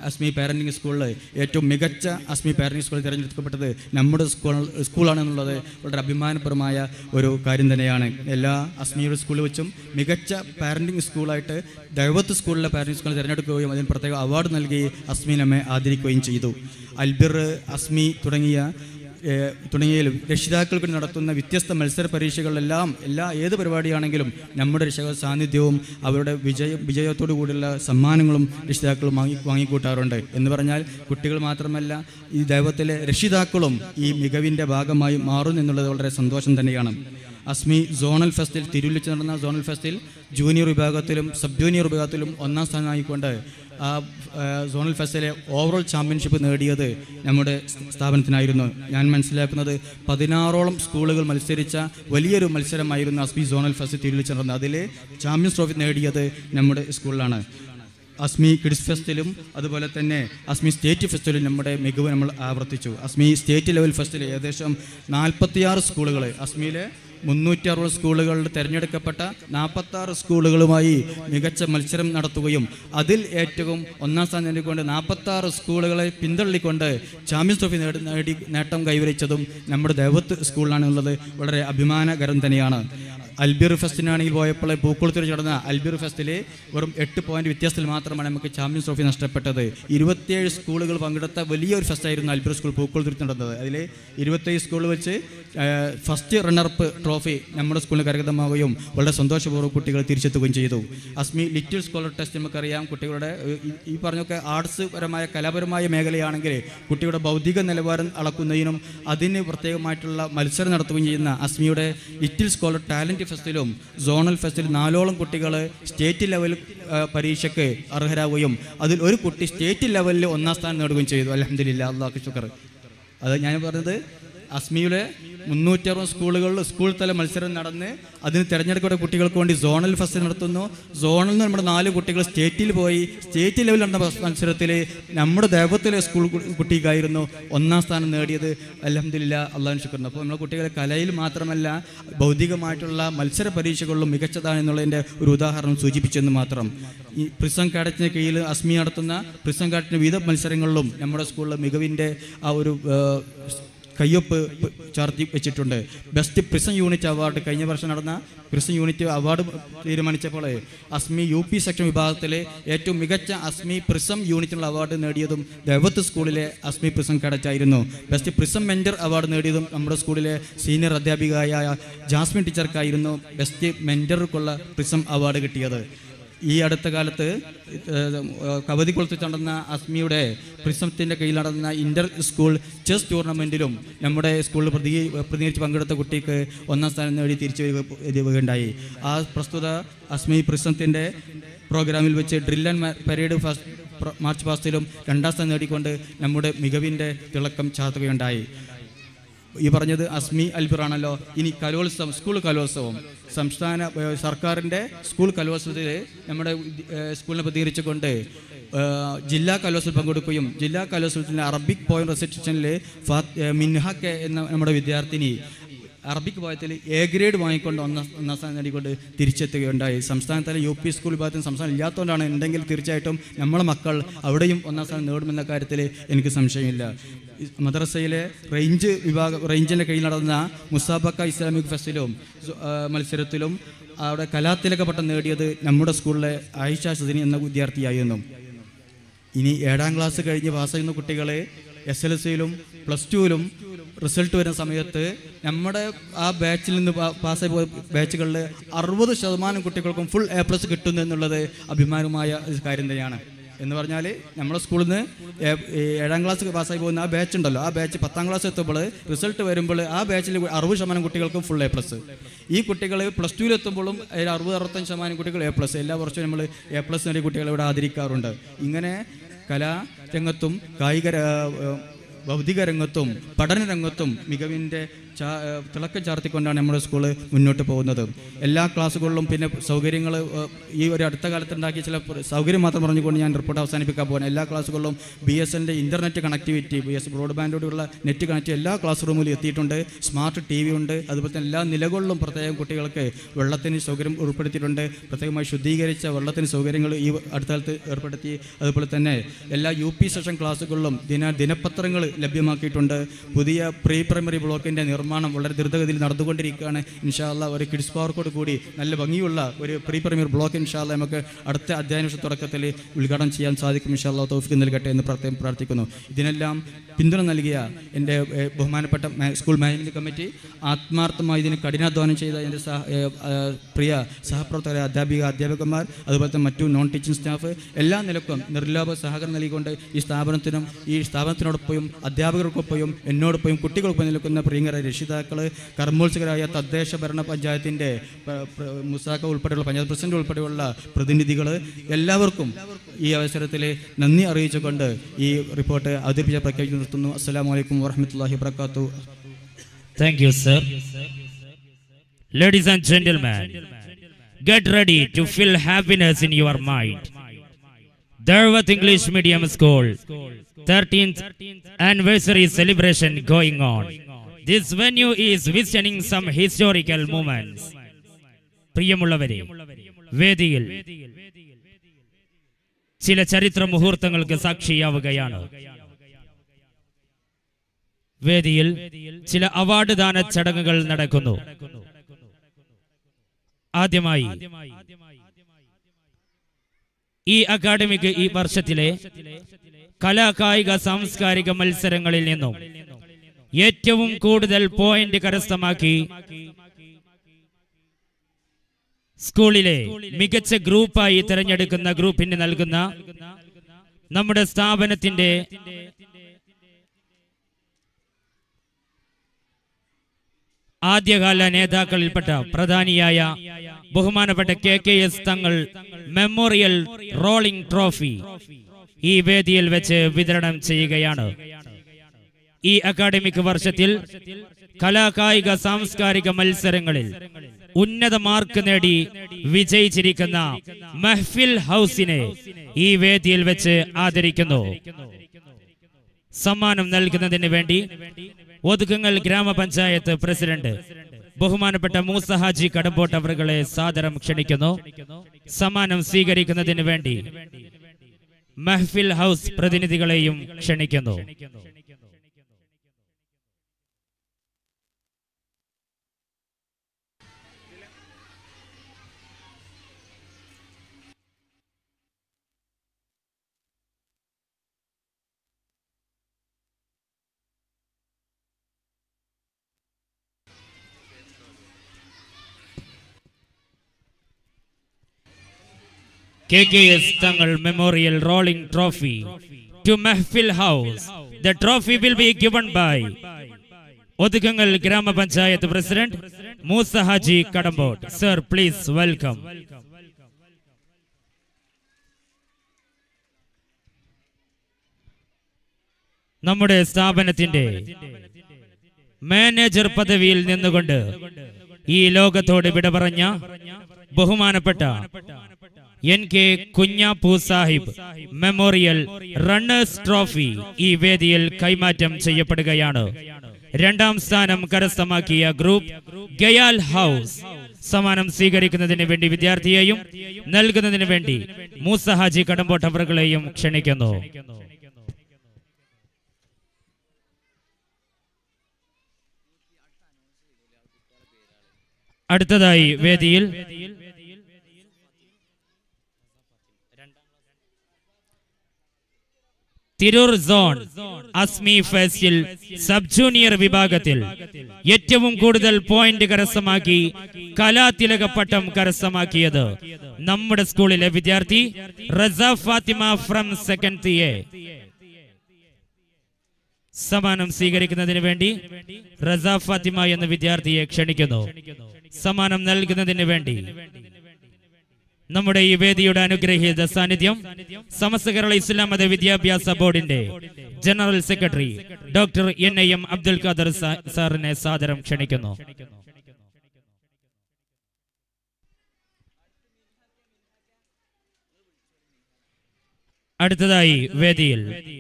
അസ്മി പാരൻറ്റിംഗ് സ്കൂളിൽ ഏറ്റവും മികച്ച അസ്മി പാരൻറ്റിംഗ് സ്കൂളിൽ തിരഞ്ഞെടുക്കപ്പെട്ടത് നമ്മുടെ സ്കൂൾ സ്കൂളാണെന്നുള്ളത് വളരെ അഭിമാനപരമായ ഒരു കാര്യം തന്നെയാണ് എല്ലാ അസ്മിയുടെ സ്കൂളിൽ വെച്ചും മികച്ച പാരൻറ്റിംഗ് സ്കൂളായിട്ട് ദൈവത്ത് സ്കൂളിലെ പാരൻറ്റിംഗ് സ്കൂളിൽ തിരഞ്ഞെടുക്കുകയും അതിന് പ്രത്യേക അവാർഡ് നൽകി അസ്മി നമ്മെ ആദരിക്കുകയും ചെയ്തു അൽബിർ അസ്മി തുടങ്ങിയ ഏഹ് തുടങ്ങിയതിലും രക്ഷിതാക്കൾക്ക് നടത്തുന്ന വ്യത്യസ്ത മത്സര പരീക്ഷകളിലെല്ലാം എല്ലാ ഏത് പരിപാടിയാണെങ്കിലും നമ്മുടെ രക്ഷക സാന്നിധ്യവും അവരുടെ വിജയ വിജയത്തോടു കൂടിയുള്ള സമ്മാനങ്ങളും രക്ഷിതാക്കൾ വാങ്ങി വാങ്ങിക്കൂട്ടാറുണ്ട് എന്ന് പറഞ്ഞാൽ കുട്ടികൾ മാത്രമല്ല ഈ ദൈവത്തിലെ രക്ഷിതാക്കളും ഈ മികവിൻ്റെ ഭാഗമായി മാറുന്നു എന്നുള്ളത് വളരെ സന്തോഷം തന്നെയാണ് അസ്മി സോണൽ ഫെസ്റ്റിൽ തിരുവല്ലിച്ച് നടന്ന സോണൽ ഫെസ്റ്റിൽ ജൂനിയർ വിഭാഗത്തിലും സബ് ജൂനിയർ വിഭാഗത്തിലും ഒന്നാം സ്ഥാനമായിക്കൊണ്ട് ആ ആ, സോണൽ ഫെസ്റ്റിലെ ഓവറോൾ ചാമ്പ്യൻഷിപ്പ് നേടിയത് നമ്മുടെ സ്ഥാപനത്തിനായിരുന്നു ഞാൻ മനസ്സിലാക്കുന്നത് പതിനാറോളം സ്കൂളുകൾ മത്സരിച്ച വലിയൊരു മത്സരമായിരുന്നു അസ്മി സോണൽ ഫെസ്റ്റ് തിരുവല്ലിച്ച് നടന്നത് അതിൽ ചാമ്പ്യൻസ് ട്രോഫി നേടിയത് നമ്മുടെ സ്കൂളിലാണ് അസ്മി കിഡ്സ് ഫെസ്റ്റിലും അതുപോലെ തന്നെ അസ്മി സ്റ്റേറ്റ് ഫെസ്റ്റിലും നമ്മുടെ മികവ് നമ്മൾ ആവർത്തിച്ചു അസ്മി സ്റ്റേറ്റ് ലെവൽ ഫെസ്റ്റിൽ ഏകദേശം നാൽപ്പത്തിയാറ് സ്കൂളുകൾ അസ്മിയിലെ മുന്നൂറ്റി അറുപത് സ്കൂളുകളിൽ തിരഞ്ഞെടുക്കപ്പെട്ട നാൽപ്പത്താറ് സ്കൂളുകളുമായി മികച്ച മത്സരം നടത്തുകയും അതിൽ ഏറ്റവും ഒന്നാം സ്ഥാനം നേടിക്കൊണ്ട് നാൽപ്പത്താറ് സ്കൂളുകളെ പിന്തള്ളിക്കൊണ്ട് ചാമ്പ്യൻസ് ട്രോഫി നേടി നേടി നേട്ടം കൈവരിച്ചതും നമ്മുടെ ദേവത്ത് സ്കൂളിലാണുള്ളത് വളരെ അഭിമാനകരം തന്നെയാണ് അൽബിർ ഫെസ്റ്റിനാണെങ്കിൽ പോയപ്പോൾ പൂക്കുളത്തിൽ നടന്ന അൽബിർ ഫെസ്റ്റിൽ വെറും എട്ട് പോയിന്റ് വ്യത്യാസത്തിൽ മാത്രമാണ് നമുക്ക് ചാമ്പ്യൻസ് ട്രോഫി നഷ്ടപ്പെട്ടത് ഇരുപത്തിയേഴ് സ്കൂളുകൾ പങ്കെടുത്ത വലിയൊരു ഫെസ്റ്റായിരുന്നു അൽബിർ സ്കൂൾ പൂക്കുളത്തിൽ നടന്നത് അതിൽ ഇരുപത്തേഴ് സ്കൂൾ വെച്ച് ഫസ്റ്റ് റണ്ണറപ്പ് ട്രോഫി നമ്മുടെ സ്കൂളിൽ കരഗതമാവുകയും വളരെ സന്തോഷപൂർവ്വം കുട്ടികൾ തിരിച്ചെത്തുകയും ചെയ്തു അസ്മി ലിറ്റിൽ സ്കോളർ ടെസ്റ്റ് നമുക്കറിയാം കുട്ടികളുടെ ഏഹ്, ഈ- ഈ പറഞ്ഞൊക്കെ ആർട്സ് പരമായ കലാപരമായ മേഖലയാണെങ്കിൽ കുട്ടിയുടെ ഭൗതിക നിലവാരം അളക്കുന്നതിനും അതിന് പ്രത്യേകമായിട്ടുള്ള മത്സരം നടത്തുകയും ചെയ്യുന്ന അസ്മിയുടെ ലിറ്റിൽ സ്കോളർ ടാലൻറ്റ് ഫെസ്റ്റിലും സോണൽ ഫെസ്റ്റിലും നാലോളം കുട്ടികൾ സ്റ്റേറ്റ് ലെവൽ ആ, പരീക്ഷയ്ക്ക് അർഹരാകുകയും അതിൽ ഒരു കുട്ടി സ്റ്റേറ്റ് ലെവലിൽ ഒന്നാം സ്ഥാനം നേടുകയും ചെയ്തു അലഹമില്ല അള്ളാഹു ശുക്ർ അത് ഞാൻ പറഞ്ഞത് അസ്മിയുടെ മുന്നൂറ്ററുപത് സ്കൂളുകളിൽ സ്കൂൾ തല മത്സരം നടന്ന് അതിന് തിരഞ്ഞെടുക്കപ്പെട്ട കുട്ടികൾക്ക് വേണ്ടി സോണൽ ഫസ്റ്റ് നടത്തുന്നു സോണിൽ നിന്ന് നമ്മുടെ നാല് കുട്ടികൾ സ്റ്റേറ്റിൽ പോയി സ്റ്റേറ്റ് ലെവലിൽ നടന്ന ഫസ്റ്റ് മത്സരത്തിൽ നമ്മുടെ ദേവത്തിലെ സ്കൂൾ കു- കുട്ടിക്കായിരുന്നു ഒന്നാം സ്ഥാനം നേടിയത് അലഹമില്ല അള്ളാഹു ശുക്രുന്നു അപ്പോൾ നമ്മുടെ കുട്ടികളെ കലയിൽ മാത്രമല്ല ഭൗതികമായിട്ടുള്ള മത്സര പരീക്ഷകളിലും മികച്ചതാണ് എന്നുള്ളതിൻ്റെ ഒരു ഉദാഹരണം സൂചിപ്പിച്ചെന്ന് മാത്രം ഈ പ്രിസം കാഡറ്റിന് കീഴിൽ അസ്മി നടത്തുന്ന പ്രിസം കാഡറ്റിന് വിവിധ മത്സരങ്ങളിലും നമ്മുടെ സ്കൂളിൽ മികവിൻ്റെ ആ ഒരു ഏഹ്, കയ്യൊപ്പ് പ് ചാർത്തി വെച്ചിട്ടുണ്ട് ബെസ്റ്റ് പ്രിസം യൂണിറ്റ് അവാർഡ് കഴിഞ്ഞ വർഷം നടന്ന പ്രിസം യൂണിറ്റ് അവാർഡ് തീരുമാനിച്ചപ്പോൾ അസ്മി യു പി സെക്ഷൻ വിഭാഗത്തിലെ ഏറ്റവും മികച്ച അസ്മി പ്രിസം യൂണിറ്റിനുള്ള അവാർഡ് നേടിയതും ദേവത്ത് സ്കൂളിലെ അസ്മി പ്രിസം കാഡറ്റ് ആയിരുന്നു ബെസ്റ്റ് പ്രിസം മെൻറ്റർ അവാർഡ് നേടിയതും നമ്മുടെ സ്കൂളിലെ സീനിയർ അധ്യാപികയായ ജാസ്മിൻ ടീച്ചർക്കായിരുന്നു ബെസ്റ്റ് മെൻറ്റർക്കുള്ള പ്രിസം അവാർഡ് കിട്ടിയത് ഈ അടുത്ത കാലത്ത് കവതിക്കുളത്ത് നടന്ന അസ്മിയുടെ പ്രിസമത്തിൻ്റെ കീഴിൽ നടന്ന ഇൻ്റർ സ്കൂൾ ചെസ് ടൂർണമെൻറ്റിലും നമ്മുടെ സ്കൂളിൽ പ്രതി പ്രതിനിധിച്ച് പങ്കെടുത്ത കുട്ടിക്ക് ഒന്നാം സ്ഥാനം നേടി തിരിച്ചു വരിക വരികയുണ്ടായി ആ പ്രസ്തുത അസ്മി പ്രിസമത്തിൻ്റെ പ്രോഗ്രാമിൽ വെച്ച് ഡ്രിൽ ആൻഡ് പരേഡ് ഫസ്റ്റ് പ്ര- മാർച്ച് പാസ്റ്റിലും രണ്ടാം സ്ഥാനം നേടിക്കൊണ്ട് നമ്മുടെ മികവിൻ്റെ തിളക്കം ചാർത്തുകയുണ്ടായി ഈ പറഞ്ഞത് അസ്മി അൽബിറാണല്ലോ ഇനി കലോത്സവം സ്കൂൾ കലോത്സവം സംസ്ഥാന ഏഹ്, സർക്കാരിൻ്റെ സ്കൂൾ കലോത്സവത്തിൽ നമ്മുടെ ഏഹ്, സ്കൂളിനെ പ്രതികരിച്ചുകൊണ്ട് ഏഹ്, ജില്ലാ കലോത്സവത്തിൽ പങ്കെടുക്കുകയും ജില്ലാ കലോത്സവത്തിൻ്റെ അറബിക് പോയിന്റ് റെസിപ്ഷനിൽ മിൻഹ കെ എന്ന നമ്മുടെ വിദ്യാർത്ഥിനി അറബിക് വിഭാഗത്തിൽ എ ഗ്രേഡ് വാങ്ങിക്കൊണ്ട് ഒന്നാം ഒന്നാം സ്ഥാനം നേടിക്കൊണ്ട് തിരിച്ചെത്തുകയുണ്ടായി സംസ്ഥാനത്തിലെ യു പി സ്കൂൾ വിഭാഗത്തിൽ സംസ്ഥാനം ഇല്ലാത്തതുകൊണ്ടാണ് ഉണ്ടെങ്കിൽ തീർച്ചയായിട്ടും നമ്മളെ മക്കൾ അവിടെയും ഒന്നാം സ്ഥാനം നേടുമെന്ന കാര്യത്തിൽ എനിക്ക് സംശയമില്ല ഈ മദ്രസയിലെ റേഞ്ച് വിഭാഗം റേഞ്ചിൻ്റെ കീഴിൽ നടന്ന മുസാബക്ക ഇസ്ലാമിക് ഫെസ്റ്റിലും സു- ആ, മത്സരത്തിലും അവിടെ കലാതിലക പട്ടം നേടിയത് നമ്മുടെ സ്കൂളിലെ ആയിഷ സദിനി എന്ന വിദ്യാർത്ഥിയായിരുന്നു ഇനി ഏഴാം ക്ലാസ് കഴിഞ്ഞ് പാസ്സാകുന്ന കുട്ടികളെ എസ് എൽ സിയിലും പ്ലസ് ടുവിലും റിസൾട്ട് വരുന്ന സമയത്ത് നമ്മുടെ ആ ബാച്ചിൽ നിന്ന് പാ- പാസ്സായി പോയ ബാച്ചുകളിൽ അറുപത് ശതമാനം കുട്ടികൾക്കും ഫുൾ എ പ്ലസ് കിട്ടുന്നു എന്നുള്ളത് അഭിമാനമായ ഒരു കാര്യം തന്നെയാണ് എന്ന് പറഞ്ഞാൽ നമ്മുടെ സ്കൂളിൽ നിന്ന് ഏ- ഈ ഏഴാം ക്ലാസ് പാസ്സായി പോകുന്ന ആ ബാച്ച് ഉണ്ടല്ലോ ആ ബാച്ച് പത്താം ക്ലാസ് എത്തുമ്പോൾ റിസൾട്ട് വരുമ്പോൾ ആ ബാച്ചിൽ അറുപത് ശതമാനം കുട്ടികൾക്കും ഫുൾ എ പ്ലസ് ഈ കുട്ടികൾ പ്ലസ് ടുവിൽ എത്തുമ്പോഴും അതിൽ അറുപത് അറുപത്തഞ്ച് ശതമാനം കുട്ടികൾ എ പ്ലസ് എല്ലാ വർഷവും നമ്മൾ എ പ്ലസ് നേടിയ കുട്ടികളെ ഇവിടെ ആദരിക്കാറുണ്ട് ഇങ്ങനെ കലാരംഗത്തും കായിക ര- ഏഹ് ഭൗതിക രംഗത്തും പഠന രംഗത്തും മികവിൻ്റെ ചാ- ഏഹ് തിളക്കം ചാർത്തിക്കൊണ്ടാണ് നമ്മുടെ സ്കൂള് മുന്നോട്ട് പോകുന്നത് എല്ലാ ക്ലാസ്സുകളിലും പിന്നെ സൗകര്യങ്ങൾ ഈ ഒരു അടുത്ത കാലത്ത് ഉണ്ടാക്കിയ ചില പ്ര- സൗകര്യം മാത്രം പറഞ്ഞുകൊണ്ട് ഞാൻ റിപ്പോർട്ട് അവസാനിപ്പിക്കാൻ പോകുന്നത് എല്ലാ ക്ലാസ്സുകളിലും ബി എസ് എൻ്റെ ഇൻ്റർനെറ്റ് കണക്ടിവിറ്റി ബി എസ് ബ്രോഡ്ബാൻഡോടുള്ള നെറ്റ് കണക്റ്റ് എല്ലാ ക്ലാസ് റൂമിലും എത്തിയിട്ടുണ്ട് സ്മാർട്ട് ടി വി ഉണ്ട് അതുപോലെ തന്നെ എല്ലാ നിലകളിലും പ്രത്യേകം കുട്ടികൾക്ക് വെള്ളത്തിന് സൗകര്യം ഉൾപ്പെടുത്തിയിട്ടുണ്ട് പ്രത്യേകമായി ശുദ്ധീകരിച്ച വെള്ളത്തിന് സൗകര്യങ്ങൾ ഈ അടുത്ത കാലത്ത് ഏർപ്പെടുത്തി അതുപോലെ തന്നെ എല്ലാ യു പി സെഷൻ ക്ലാസ്സുകളിലും ദിന ദിനപത്രങ്ങൾ ലഭ്യമാക്കിയിട്ടുണ്ട് പുതിയ പ്രീ പ്രൈമറി ബ്ലോക്കിൻ്റെ നിർമ്മാണം വളരെ ദ്രുതഗതിയിൽ നടന്നുകൊണ്ടിരിക്കുകയാണ് ഇൻഷാല്ല ഒരു കിഡ്സ് പാർക്കോട് കൂടി നല്ല ഭംഗിയുള്ള ഒരു പ്രീ പ്രൈമറി ബ്ലോക്ക് ഇൻഷാല്ല നമുക്ക് അടുത്ത അധ്യയന വർഷ തുടക്കത്തിൽ ഉദ്ഘാടനം ചെയ്യാൻ സാധിക്കും ഇൻഷാല്ല തൗഫിക്ക് നൽകട്ടെ എന്ന് പ്രത്യേകം പ്രാർത്ഥിക്കുന്നു ഇതിനെല്ലാം പിന്തുണ നൽകിയ എൻ്റെ ഏഹ്, ബഹുമാനപ്പെട്ട മാ- സ്കൂൾ മാനേജ്മെൻറ്റ് കമ്മിറ്റി ആത്മാർത്ഥമായി ഇതിന് കഠിനാധ്വാനം ചെയ്ത എൻ്റെ സഹ ഏഹ്, ഏഹ്, പ്രിയ സഹപ്രവർത്തകരെ അധ്യാപിക അധ്യാപകന്മാർ അതുപോലെ തന്നെ മറ്റു നോൺ ടീച്ചിങ് സ്റ്റാഫ് എല്ലാ നിലക്കും നിർലോഭ സഹകരണം നൽകിക്കൊണ്ട് ഈ സ്ഥാപനത്തിനും ഈ സ്ഥാപനത്തിനോടൊപ്പം അധ്യാപകർക്കൊപ്പം എന്നോടൊപ്പം കുട്ടികൾക്കൊപ്പം നിൽക്കുന്ന പ്രിയങ്കര രക്ഷിതാക്കൾ കർമ്മോത്സകരായ തദ്ദേശ ഭരണ പഞ്ചായത്തിൻ്റെ പ- പ്ര- മുസാക്ക ഉൾപ്പെടെയുള്ള പഞ്ചായത്ത് പ്രസിഡന്റ് ഉൾപ്പെടെയുള്ള പ്രതിനിധികൾ എല്ലാവർക്കും ഈ അവസരത്തിൽ നന്ദി അറിയിച്ചുകൊണ്ട് ഈ റിപ്പോർട്ട് അവതരിപ്പിച്ച പ്രഖ്യാപിച്ചു നിർത്തുന്നു അസ്സലാമു അലൈക്കും വറഹമത്തല്ലാഹി വബർക്കാത്തു Thank you, sir. Ladies and gentlemen, get ready to feel happiness in your mind. Darwat English Medium School, 13th anniversary celebration going on. This venue is visioning some historical moments. പ്രിയമുള്ളവരെ വേദിയിൽ ചില ചരിത്ര മുഹൂർത്തങ്ങൾക്ക് സാക്ഷിയാവുകയാണ് വേദിയിൽ ചില അവാർഡ് ദാന ചടങ്ങുകൾ നടക്കുന്നു ആദ്യമായി ഈ അക്കാഡമിക് ഈ വർഷത്തിലെ കലാകായിക സാംസ്കാരിക മത്സരങ്ങളിൽ നിന്നും ഏറ്റവും കൂടുതൽ പോയിന്റ് കരസ്ഥമാക്കി സ്കൂളിലെ മികച്ച ഗ്രൂപ്പായി തിരഞ്ഞെടുക്കുന്ന ഗ്രൂപ്പിന് നൽകുന്ന നമ്മുടെ സ്ഥാപനത്തിന്റെ ആദ്യകാല നേതാക്കളിൽപ്പെട്ട പ്രധാനിയായ ബഹുമാനപ്പെട്ട K K S Thangal memorial rolling trophy ഈ വേദിയിൽ വെച്ച് വിതരണം ചെയ്യുകയാണ് ഈ അക്കാഡമിക് വർഷത്തിൽ കലാകായിക സാംസ്കാരിക മത്സരങ്ങളിൽ ഉന്നത മാർക്ക് നേടി വിജയിച്ചിരിക്കുന്ന മെഹ്ഫിൽ ഹൗസിനെ ഈ വേദിയിൽ വെച്ച് ആദരിക്കുന്നു സമ്മാനം നൽകുന്നതിന് വേണ്ടി ഒതുക്കങ്ങൾ ഗ്രാമപഞ്ചായത്ത് പ്രസിഡന്റ് ബഹുമാനപ്പെട്ട മൂസ ഹാജി കടമ്പോട്ട് അവറുകളെ സാദരം ക്ഷണിക്കുന്നു സമ്മാനം സ്വീകരിക്കുന്നതിന് വേണ്ടി മെഹ്ഫിൽ ഹൗസ് പ്രതിനിധികളെയും ക്ഷണിക്കുന്നു KKS Tangal Memorial Rolling Trophy to Mahfil House. The trophy will be given by Othukkungal ഗ്രാമപഞ്ചായത്ത് president Moosa Haji Kadampot sir please welcome നമ്മുടെ സ്ഥാപനത്തിന്റെ മാനേജർ പദവിയിൽ നിന്നുകൊണ്ട് ഈ ലോകത്തോട് വിട പറഞ്ഞ ബഹുമാനപ്പെട്ട N K Kunjappu Sahib memorial runners trophy ഈ വേദിയിൽ കൈമാറ്റം ചെയ്യപ്പെടുകയാണ് രണ്ടാം സ്ഥാനം കരസ്ഥമാക്കിയ ഗ്രൂപ്പ് ഗയാൽ ഹൗസ് സമ്മാനം സ്വീകരിക്കുന്നതിന് വേണ്ടി വിദ്യാർത്ഥിയെയും നൽകുന്നതിന് വേണ്ടി മൂസ ഹാജി കടമ്പോട്ടവറുകളെയും ക്ഷണിക്കുന്നു അടുത്തതായി വേദിയിൽ തിരൂർ സോൺ അസ്മി ഫെസ്റ്റിൽ സബ് ജൂനിയർ വിഭാഗത്തിൽ ഏറ്റവും കൂടുതൽ പോയിന്റ് കരസ്ഥമാക്കി കലാതിലക പട്ടം കരസ്ഥമാക്കിയത് നമ്മുടെ സ്കൂളിലെ വിദ്യാർത്ഥി Raza Fathima from second A സമ്മാനം സ്വീകരിക്കുന്നതിന് വേണ്ടി റസ ഫാത്തിമ എന്ന വിദ്യാർത്ഥിയെ ക്ഷണിക്കുന്നു സമ്മാനം നൽകുന്നതിന് വേണ്ടി നമ്മുടെ ഈ വേദിയുടെ അനുഗ്രഹീത സാന്നിധ്യം സമസ്ത കേരള ഇസ്ലാം മത വിദ്യാഭ്യാസ ബോർഡിന്റെ general secretary doctor N I M Abdul Khader സാ- സാറിനെ സാദരം ക്ഷണിക്കുന്നു അടുത്തതായി വേദിയിൽ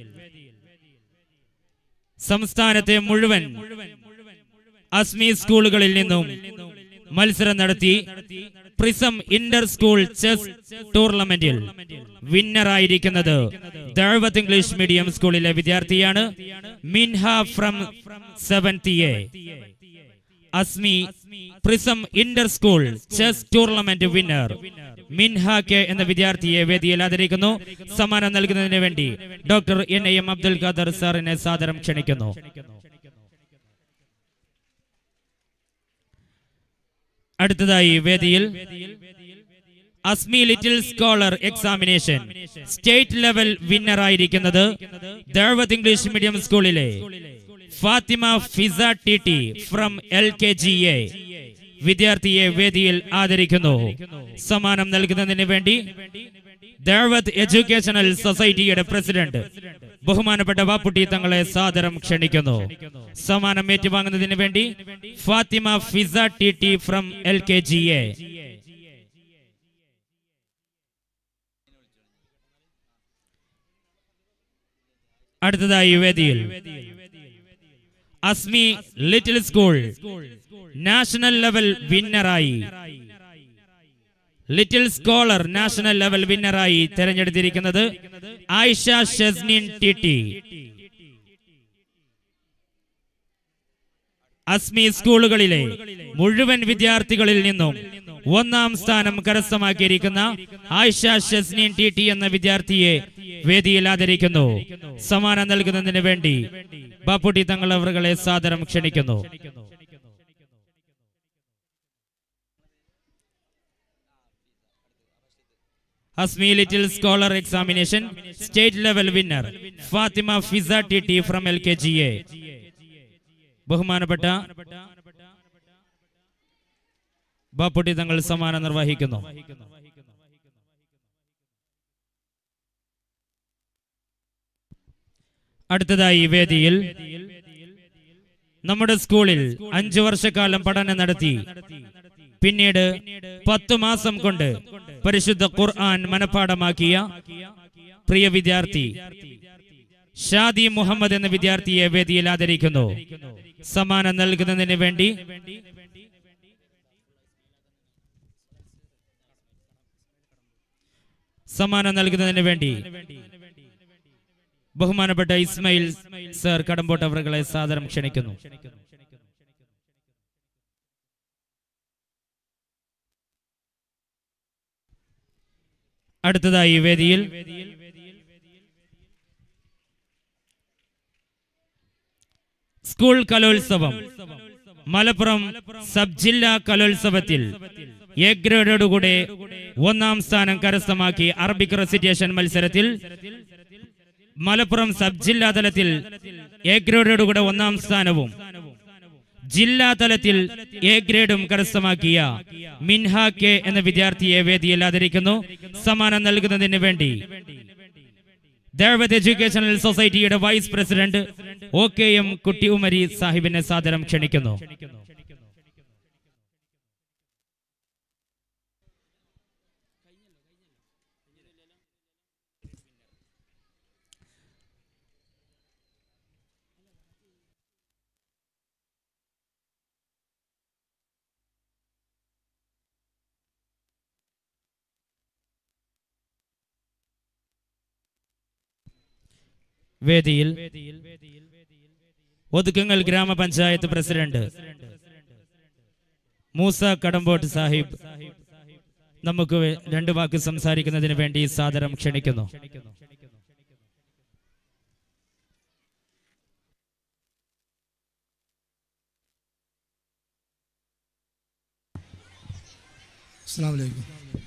സംസ്ഥാനത്തെ മുഴുവൻ അസ്മി സ്കൂളുകളിൽ നിന്നും മത്സരം നടത്തി പ്രിസം ഇന്റർ സ്കൂൾ ചെസ് ടൂർണമെന്റിൽ വിന്നറായിരിക്കുന്നത് ദഴവത്ത് ഇംഗ്ലീഷ് മീഡിയം സ്കൂളിലെ വിദ്യാർത്ഥിയാണ് Minha from seventh A Asmi prism inter school chess tournament winner Minha K എന്ന വിദ്യാർത്ഥിയെ വേദിയിൽ ആദരിക്കുന്നു സമ്മാനം നൽകുന്നതിന് വേണ്ടി doctor N M Abdul Khader സാറിനെ സാദരം ക്ഷണിക്കുന്നു അടുത്തതായി വേദിയിൽ Asmi little scholar examination state level winner ആയിരിക്കുന്നത് ദഴവത്ത് ഇംഗ്ലീഷ് മീഡിയം സ്കൂളിലെ Fathima Fiza T T from L K G A വിദ്യാർത്ഥിയെ വേദിയിൽ ആദരിക്കുന്നു സമ്മാനം നൽകുന്നതിന് വേണ്ടി ദഴവത്ത് എഡ്യൂക്കേഷണൽ സൊസൈറ്റിയുടെ പ്രസിഡന്റ് ബഹുമാനപ്പെട്ട വാപ്പുട്ടി തങ്ങളെ സാദരം ക്ഷണിക്കുന്നു സമ്മാനം ഏറ്റുവാങ്ങുന്നതിന് വേണ്ടി Fathima Fiza T T from L K G A അടുത്തതായി വേദിയിൽ Asmi little school national level വിന്നറായി ലിറ്റിൽ സ്കോളർ നാഷണൽ ലെവൽ വിന്നറായി തെരഞ്ഞെടുത്തിരിക്കുന്നത് ആയിഷ ഷെസ്നിൻ ടി ടി അസ്മി സ്കൂളുകളിലെ മുഴുവൻ വിദ്യാർത്ഥികളിൽ നിന്നും ഒന്നാം സ്ഥാനം കരസ്ഥമാക്കിയിരിക്കുന്ന ആയിഷ ഷെസ്നിൻ ടി ടി എന്ന വിദ്യാർത്ഥിയെ വേദിയിൽ ആദരിക്കുന്നു സമ്മാനം നൽകുന്നതിന് വേണ്ടി ബാപ്പുട്ടി തങ്ങൾ അവരുടെ സാദരം ക്ഷണിക്കുന്നു Asmi little scholar examination state level winner Fathima Fiza T T from L K G A ബഹുമാനപ്പെട്ട ബാപ്പുട്ടി തങ്ങൾ സമ്മാനം നിർവഹിക്കുന്നു അടുത്തതായി വേദിയിൽ നമ്മുടെ സ്കൂളിൽ അഞ്ചു വർഷക്കാലം പഠനം നടത്തി പിന്നീട് പത്തു മാസം കൊണ്ട് പരിശുദ്ധ ഖുർആൻ മനഃപ്പാടമാക്കിയ പ്രിയ വിദ്യാർത്ഥി ഷാദി മുഹമ്മദ് എന്ന വിദ്യാർത്ഥിയെ വേദിയിൽ ആദരിക്കുന്നു സമ്മാനം നൽകുന്നതിന് വേണ്ടി സമ്മാനം നൽകുന്നതിന് വേണ്ടി ബഹുമാനപ്പെട്ട ഇസ്മയിൽ സർ കടമ്പോട്ട് അവരുടെ സാദരം ക്ഷണിക്കുന്നു അടുത്തതായി വേദിയിൽ സ്കൂൾ കലോത്സവം മലപ്പുറം സബ് ജില്ലാ കലോത്സവത്തിൽ എ ഗ്രേഡോടുകൂടെ ഒന്നാം സ്ഥാനം കരസ്ഥമാക്കി അറബിക് റെസിറ്റേഷൻ മത്സരത്തിൽ മലപ്പുറം സബ് ജില്ലാ തലത്തിൽ എ ഗ്രേഡോടുകൂടെ ഒന്നാം സ്ഥാനവും ജില്ലാ തലത്തിൽ എ ഗ്രേഡും കരസ്ഥമാക്കിയ മിൻഹ കെ എന്ന വിദ്യാർത്ഥിയെ വേദിയിൽ ആദരിക്കുന്നു സമ്മാനം നൽകുന്നതിന് വേണ്ടി ദേവത് എഡ്യൂക്കേഷണൽ സൊസൈറ്റിയുടെ vice president O K M Kutty Umari സാഹിബിനെ സാദരം ക്ഷണിക്കുന്നു വേദിയിൽ ഒതുക്കങ്ങൾ ഗ്രാമപഞ്ചായത്ത് പ്രസിഡന്റ് മൂസ കടമ്പോട്ട് സാഹിബ് നമുക്ക് വേ- രണ്ട് വാക്ക് സംസാരിക്കുന്നതിന് വേണ്ടി സാദരം ക്ഷണിക്കുന്നു അസ്സാം വലൈക്കും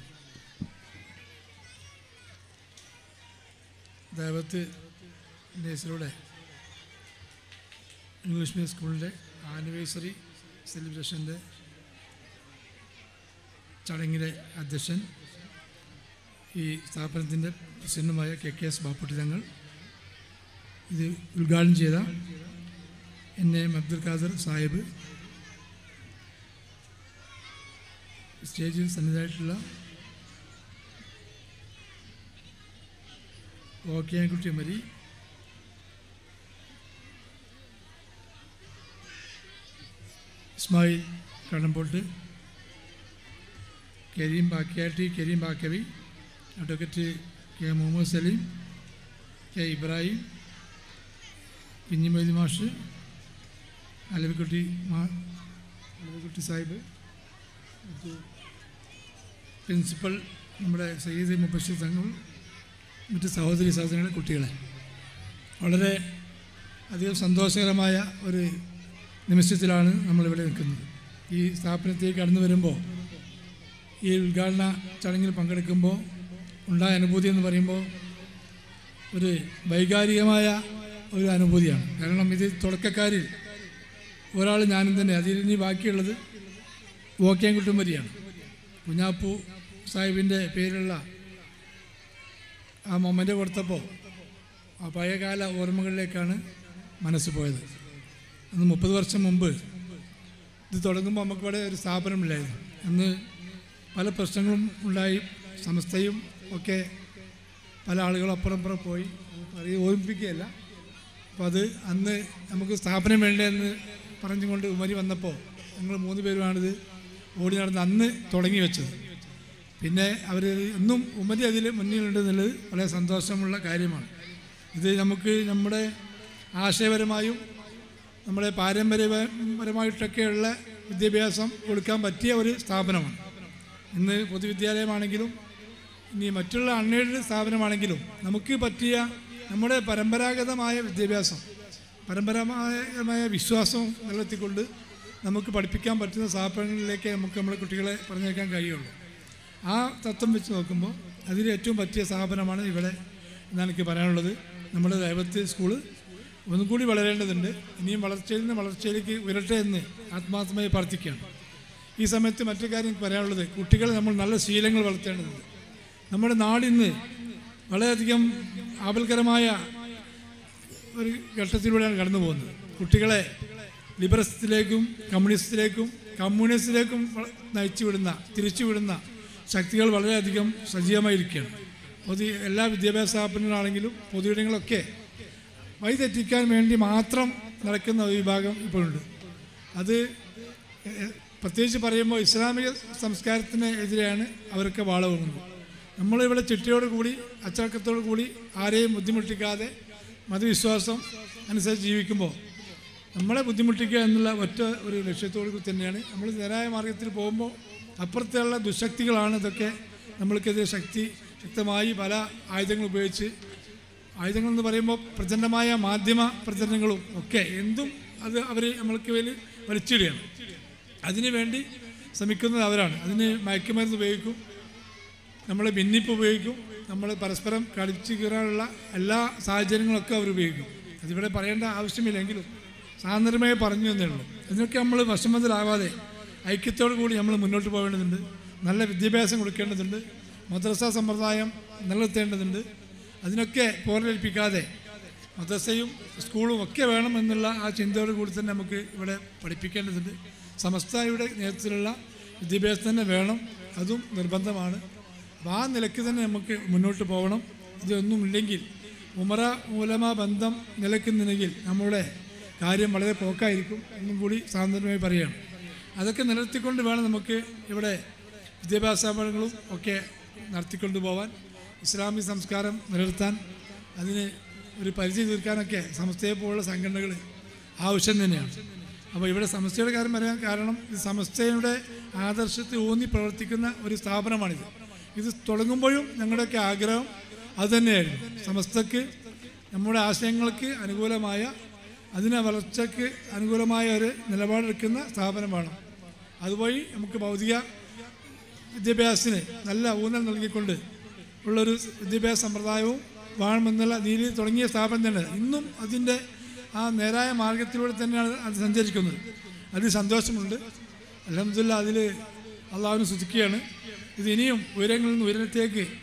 ദൈവത്ത് നേഴ്സിലൂടെ ഇംഗ്ലീഷ് മീഡിയം സ്കൂളിൻ്റെ ആനിവേഴ്സറി സെലിബ്രേഷൻ്റെ ചടങ്ങിലെ അധ്യക്ഷൻ ഈ സ്ഥാപനത്തിൻ്റെ പ്രസിഡന്റുമായ കെ കെ എസ് ബാപ്പുട്ടി തങ്ങൾ ഇത് ഉദ്ഘാടനം ചെയ്ത എന്നെ അബ്ദുൽ ഖാദർ സാഹിബ് സ്റ്റേജിൽ സന്നിധായിട്ടുള്ള ഓക്കെയാൻകുട്ടി മരി ഇസ്മായിൽ കടമ്പോട്ട് കരീം ബാക്കിയാട്ടി Karim Baqavi advocate K Muhammad Salim K Ibrahim പിഞ്ഞിമൊയ്തി മാഷ് അലവിക്കുട്ടി മാ അലവിക്കുട്ടി സാഹിബ് മറ്റു പ്രിൻസിപ്പൽ നമ്മുടെ സയ്യിദ് മുബഷീർ തങ്ങൾ മറ്റ് സഹോദരി സഹോദരങ്ങളെ കുട്ടികളെ വളരെ അധികം സന്തോഷകരമായ ഒരു നിമിഷത്തിലാണ് നമ്മളിവിടെ നിൽക്കുന്നത് ഈ സ്ഥാപനത്തിലേക്ക് കടന്നു വരുമ്പോൾ ഈ ഉദ്ഘാടന ചടങ്ങിൽ പങ്കെടുക്കുമ്പോൾ ഉണ്ടായ അനുഭൂതി എന്ന് പറയുമ്പോൾ ഒരു വൈകാരികമായ ഒരു അനുഭൂതിയാണ് കാരണം ഇത് തുടക്കക്കാരിൽ ഒരാൾ ഞാനും തന്നെ അതിൽ ഇനി ബാക്കിയുള്ളത് ഓക്കേൻകുട്ടുംപരിയാണ് കുഞ്ഞാപ്പു സാഹിബിൻ്റെ പേരുള്ള ആ മൊമെൻ്റ് കൊടുത്തപ്പോൾ ആ പഴയകാല ഓർമ്മകളിലേക്കാണ് മനസ്സ് പോയത് അന്ന് മുപ്പത് വർഷം മുമ്പ് ഇത് തുടങ്ങുമ്പോൾ നമുക്കിവിടെ ഒരു സ്ഥാപനമില്ലായിരുന്നു അന്ന് പല പ്രശ്നങ്ങളും ഉണ്ടായി സമസ്തയും ഒക്കെ പല ആളുകളും അപ്പുറം അപ്പുറം പോയി അറിയ ഓർമ്മിപ്പിക്കുകയല്ല അപ്പോൾ അത് അന്ന് നമുക്ക് സ്ഥാപനം വേണ്ടതെന്ന് പറഞ്ഞുകൊണ്ട് ഉമരി വന്നപ്പോൾ ഞങ്ങൾ മൂന്ന് പേരുമാണിത് ഓടി നടന്ന് അന്ന് തുടങ്ങി വെച്ചത് പിന്നെ അവർ എന്നും ഉമരി അതിൽ മുന്നിലുണ്ട് എന്നുള്ളത് വളരെ സന്തോഷമുള്ള കാര്യമാണ് ഇത് നമുക്ക് നമ്മുടെ ആശയപരമായും നമ്മുടെ പാരമ്പര്യപരമായിട്ടൊക്കെയുള്ള വിദ്യാഭ്യാസം കൊടുക്കാൻ പറ്റിയ ഒരു സ്ഥാപനമാണ് ഇന്ന് പൊതുവിദ്യാലയമാണെങ്കിലും ഇനി മറ്റുള്ള അൺഎയ്ഡഡ് സ്ഥാപനമാണെങ്കിലും നമുക്ക് പറ്റിയ നമ്മുടെ പരമ്പരാഗതമായ വിദ്യാഭ്യാസം പരമ്പരാഗതമായ വിശ്വാസം നിലനിർത്തിക്കൊണ്ട് നമുക്ക് പഠിപ്പിക്കാൻ പറ്റുന്ന സ്ഥാപനങ്ങളിലേക്ക് നമുക്ക് നമ്മുടെ കുട്ടികളെ പറഞ്ഞേക്കാൻ കഴിയുള്ളൂ ആ തത്വം വെച്ച് നോക്കുമ്പോൾ അതിൽ ഏറ്റവും പറ്റിയ സ്ഥാപനമാണ് ഇവിടെ എന്നാണ് എനിക്ക് പറയാനുള്ളത് നമ്മുടെ ദൈവത്ത് സ്കൂള് ഒന്നും കൂടി വളരേണ്ടതുണ്ട് ഇനിയും വളർച്ചയിൽ നിന്ന് വളർച്ചയിലേക്ക് ഉയരട്ടെ എന്ന് ആത്മാർത്ഥമായി പ്രാർത്ഥിക്കുകയാണ് ഈ സമയത്ത് മറ്റു കാര്യം എനിക്ക് പറയാനുള്ളത് കുട്ടികളെ നമ്മൾ നല്ല ശീലങ്ങൾ വളർത്തേണ്ടതുണ്ട് നമ്മുടെ നാടിന്ന് വളരെയധികം ആപൽക്കരമായ ഒരു ഘട്ടത്തിലൂടെയാണ് കടന്നു പോകുന്നത് കുട്ടികളെ ലിബറസത്തിലേക്കും കമ്മ്യൂണിസത്തിലേക്കും കമ്മ്യൂണിസത്തിലേക്കും വ- നയിച്ചുവിടുന്ന തിരിച്ചുവിടുന്ന ശക്തികൾ വളരെയധികം സജീവമായിരിക്കുകയാണ് പൊതു എല്ലാ വിദ്യാഭ്യാസ സ്ഥാപനങ്ങളാണെങ്കിലും പൊതുയിടങ്ങളൊക്കെ വഴിതെറ്റിക്കാൻ വേണ്ടി മാത്രം നടക്കുന്ന ഒരു വിഭാഗം ഇപ്പോഴുണ്ട് അത് എ- പ്രത്യേകിച്ച് പറയുമ്പോൾ ഇസ്ലാമിക സംസ്കാരത്തിന് എതിരെയാണ് അവരൊക്കെ വാളവങ്ങുന്നത് നമ്മളിവിടെ ചിട്ടയോട് കൂടി അച്ചടക്കത്തോടു കൂടി ആരെയും ബുദ്ധിമുട്ടിക്കാതെ മതവിശ്വാസം അനുസരിച്ച് ജീവിക്കുമ്പോൾ നമ്മളെ ബുദ്ധിമുട്ടിക്കുക എന്നുള്ള ഒറ്റ ഒരു ലക്ഷ്യത്തോടു കൂടി തന്നെയാണ് നമ്മൾ നേരായ മാർഗത്തിൽ പോകുമ്പോൾ അപ്പുറത്തുള്ള ദുശക്തികളാണ് ഇതൊക്കെ നമ്മൾക്കെതിരെ ശക്തി ശക്തമായി പല ആയുധങ്ങൾ ഉപയോഗിച്ച് ആയുധങ്ങൾ എന്ന് പറയുമ്പോൾ പ്രചണ്ഡമായ മാധ്യമ പ്രചരണങ്ങളും ഒക്കെ എന്തും അത് അവർ നമ്മൾക്ക് വേണ്ടി വലിച്ചിടുകയാണ് അതിനു വേണ്ടി ശ്രമിക്കുന്നത് അവരാണ് അതിന് മയക്കുമരുന്ന് ഉപയോഗിക്കും നമ്മൾ ഭിന്നിപ്പ് ഉപയോഗിക്കും നമ്മൾ പരസ്പരം കളിച്ചു കീറാനുള്ള എല്ലാ സാഹചര്യങ്ങളൊക്കെ അവർ ഉപയോഗിക്കും അതിവിടെ പറയേണ്ട ആവശ്യമില്ലെങ്കിലും സാന്ദര്യമായി പറഞ്ഞു എന്നേ ഉള്ളൂ ഇതിനൊക്കെ നമ്മൾ വിഷമത്തിലാവാതെ ഐക്യത്തോടു കൂടി നമ്മൾ മുന്നോട്ട് പോകേണ്ടതുണ്ട് നല്ല വിദ്യാഭ്യാസം കൊടുക്കേണ്ടതുണ്ട് മദ്രസ സമ്പ്രദായം നിലനിർത്തേണ്ടതുണ്ട് അതിനൊക്കെ പോരലേൽപ്പിക്കാതെ മദ്രസയും സ്കൂളും ഒക്കെ വേണം എന്നുള്ള ആ ചിന്തയോട് കൂടി തന്നെ നമുക്ക് ഇവിടെ പഠിപ്പിക്കേണ്ടതുണ്ട് സമസ്തയുടെ നേതൃത്വത്തിലുള്ള വിദ്യാഭ്യാസം തന്നെ വേണം അതും നിർബന്ധമാണ് അപ്പോൾ ആ നിലയ്ക്ക് തന്നെ നമുക്ക് മുന്നോട്ട് പോകണം ഇതൊന്നും ഇല്ലെങ്കിൽ ഉമറ മൂലമ ബന്ധം നിലയ്ക്കുന്നുണ്ടെങ്കിൽ നമ്മുടെ കാര്യം വളരെ പോക്കായിരിക്കും എന്നും കൂടി സാന്ത്വനമായി പറയുകയാണ് അതൊക്കെ നിലനിർത്തിക്കൊണ്ട് വേണം നമുക്ക് ഇവിടെ വിദ്യാഭ്യാസ സ്ഥാപനങ്ങളും ഒക്കെ നടത്തിക്കൊണ്ടു പോകാൻ ഇസ്ലാമിക് സംസ്കാരം നിലനിർത്താൻ അതിന് ഒരു പരിധി തീർക്കാനൊക്കെ സമസ്തയെ പോലുള്ള സംഘടനകൾ ആവശ്യം തന്നെയാണ് അപ്പോൾ ഇവിടെ സമസ്തയുടെ കാര്യം പറയാൻ കാരണം ഇത് സമസ്തയുടെ ആദർശത്തെ ഊന്നി പ്രവർത്തിക്കുന്ന ഒരു സ്ഥാപനമാണിത് ഇത് തുടങ്ങുമ്പോഴും ഞങ്ങളുടെയൊക്കെ ആഗ്രഹം അതുതന്നെയായിരുന്നു സമസ്തക്ക് നമ്മുടെ ആശയങ്ങൾക്ക് അനുകൂലമായ അതിനെ വളർച്ചയ്ക്ക് അനുകൂലമായ ഒരു നിലപാടെടുക്കുന്ന സ്ഥാപനമാണ് അതുവഴി നമുക്ക് ഭൗതിക വിദ്യാഭ്യാസത്തിന് നല്ല ഊന്നൽ നൽകിക്കൊണ്ട് ഉള്ളൊരു വിദ്യാഭ്യാസ സമ്പ്രദായവും വേണമെന്നുള്ള രീതിയിൽ തുടങ്ങിയ സ്ഥാപനം തന്നെ ഇന്നും അതിൻ്റെ ആ നേരായ മാർഗത്തിലൂടെ തന്നെയാണ് അത് സഞ്ചരിക്കുന്നത് അതിൽ സന്തോഷമുണ്ട് അലഹമില്ല അതിൽ അള്ളാഹുവിനെ സ്തുതിക്കുകയാണ് ഇത് ഇനിയും ഉയരങ്ങളിൽ നിന്ന് ഉയരത്തേക്ക്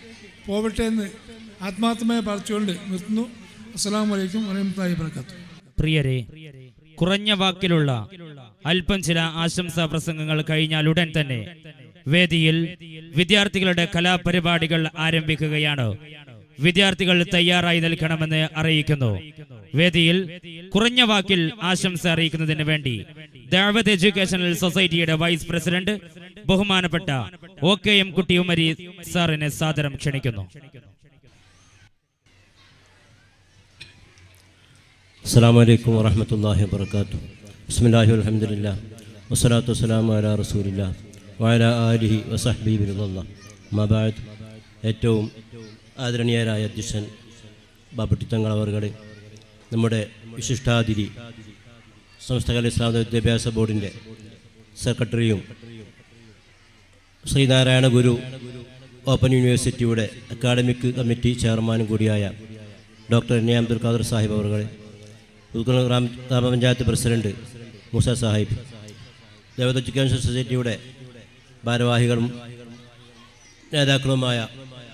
പോവട്ടെ എന്ന് ആത്മാർത്ഥമായി പറിച്ചുകൊണ്ട് നിർത്തുന്നു അസ്സാം വലൈക്കും വരഹമുല്ലാഹി വർക്കാത്തു പ്രിയരെ കുറഞ്ഞ വാക്കിലുള്ള അല്പം ചില ആശംസാ പ്രസംഗങ്ങൾ കഴിഞ്ഞാൽ ഉടൻ തന്നെ വേദിയിൽ വിദ്യാർത്ഥികളുടെ കലാപരിപാടികൾ ആരംഭിക്കുകയാണ് വിദ്യാർത്ഥികൾ തയ്യാറായി നിൽക്കണമെന്ന് അറിയിക്കുന്നു വേദിയിൽ കുറഞ്ഞ വാക്കിൽ ആശംസ അറിയിക്കുന്നതിന് വേണ്ടി ദാവത്ത് എഡ്യൂക്കേഷണൽ സൊസൈറ്റിയുടെ വൈസ് പ്രസിഡന്റ് ബഹുമാനപ്പെട്ട O K M Kutty Umari സാറിനെ സാദരം ക്ഷണിക്കുന്നു അസ്സാം വലൈക്കും വാഹമത്തല്ലാഹി വാബർക്കാത്തു ബിസ്മില്ലാഹി അലഹമുല്ല വസ്സലാത്തു വസ്സലാം അല റസൂലില്ല വാല ആലിഹി വസഹബി ബിരുദല്ല മബാദ് ഏറ്റവും ആദരണീയരായ അധ്യക്ഷൻ ബാബുട്ടിത്തങ്ങൾ അവർകളെ നമ്മുടെ വിശിഷ്ടാതിഥി സംസ്ഥകല ഇസ്ലാം വിദ്യാഭ്യാസ ബോർഡിൻ്റെ സെക്രട്ടറിയും ശ്രീനാരായണ ഗുരു ഓപ്പൺ യൂണിവേഴ്സിറ്റിയുടെ അക്കാഡമിക് കമ്മിറ്റി ചെയർമാനും കൂടിയായ doctor N A Abdul Khader Sahib അവർകളെ ഉദ്ഘാടന ഗ്രാമ ഗ്രാമപഞ്ചായത്ത് പ്രസിഡന്റ് മൂസ സാഹിബ് ദേവത എഡ്യൂക്കേഷൻ സൊസൈറ്റിയുടെ ഭാരവാഹികളും നേതാക്കളുമായ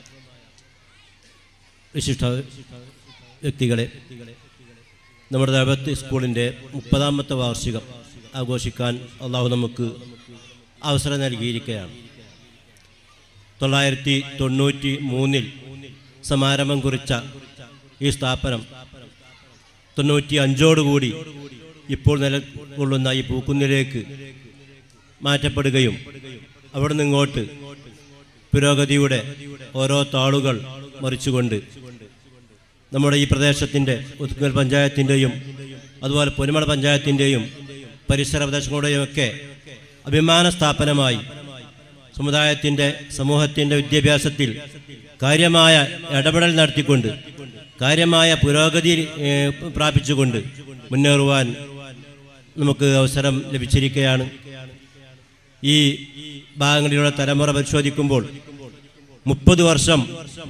വിശിഷ്ട വ്യക്തികളെ നമ്മുടെ ദേവത്ത് സ്കൂളിൻ്റെ മുപ്പതാമത്തെ വാർഷികം ആഘോഷിക്കാൻ അള്ളാഹു നമുക്ക് അവസരം നൽകിയിരിക്കുകയാണ് തൊള്ളായിരത്തി തൊണ്ണൂറ്റി മൂന്നിൽ സമാരംഭം കുറിച്ച ഈ സ്ഥാപനം തൊണ്ണൂറ്റി അഞ്ചോടുകൂടി ഇപ്പോൾ നിലകൊള്ളുന്ന ഈ പൂക്കുന്നിലേക്ക് മാറ്റപ്പെടുകയും അവിടെ നിന്നിങ്ങോട്ട് പുരോഗതിയുടെ ഓരോ താളുകൾ മറിച്ചുകൊണ്ട് നമ്മുടെ ഈ പ്രദേശത്തിൻ്റെ ഉത്കൽ പഞ്ചായത്തിൻ്റെയും അതുപോലെ പൊന്മള പഞ്ചായത്തിൻ്റെയും പരിസര പ്രദേശങ്ങളുടെയും ഒക്കെ അഭിമാന സ്ഥാപനമായി സമുദായത്തിൻ്റെ സമൂഹത്തിൻ്റെ വിദ്യാഭ്യാസത്തിൽ കാര്യമായ ഇടപെടൽ നടത്തിക്കൊണ്ട് കാര്യമായ പുരോഗതി ഏഹ്, പ്രാപിച്ചുകൊണ്ട് മുന്നേറുവാൻ നമുക്ക് അവസരം ലഭിച്ചിരിക്കുകയാണ് ഈ ഭാഗങ്ങളിലുള്ള തലമുറ പരിശോധിക്കുമ്പോൾ മുപ്പത് വർഷം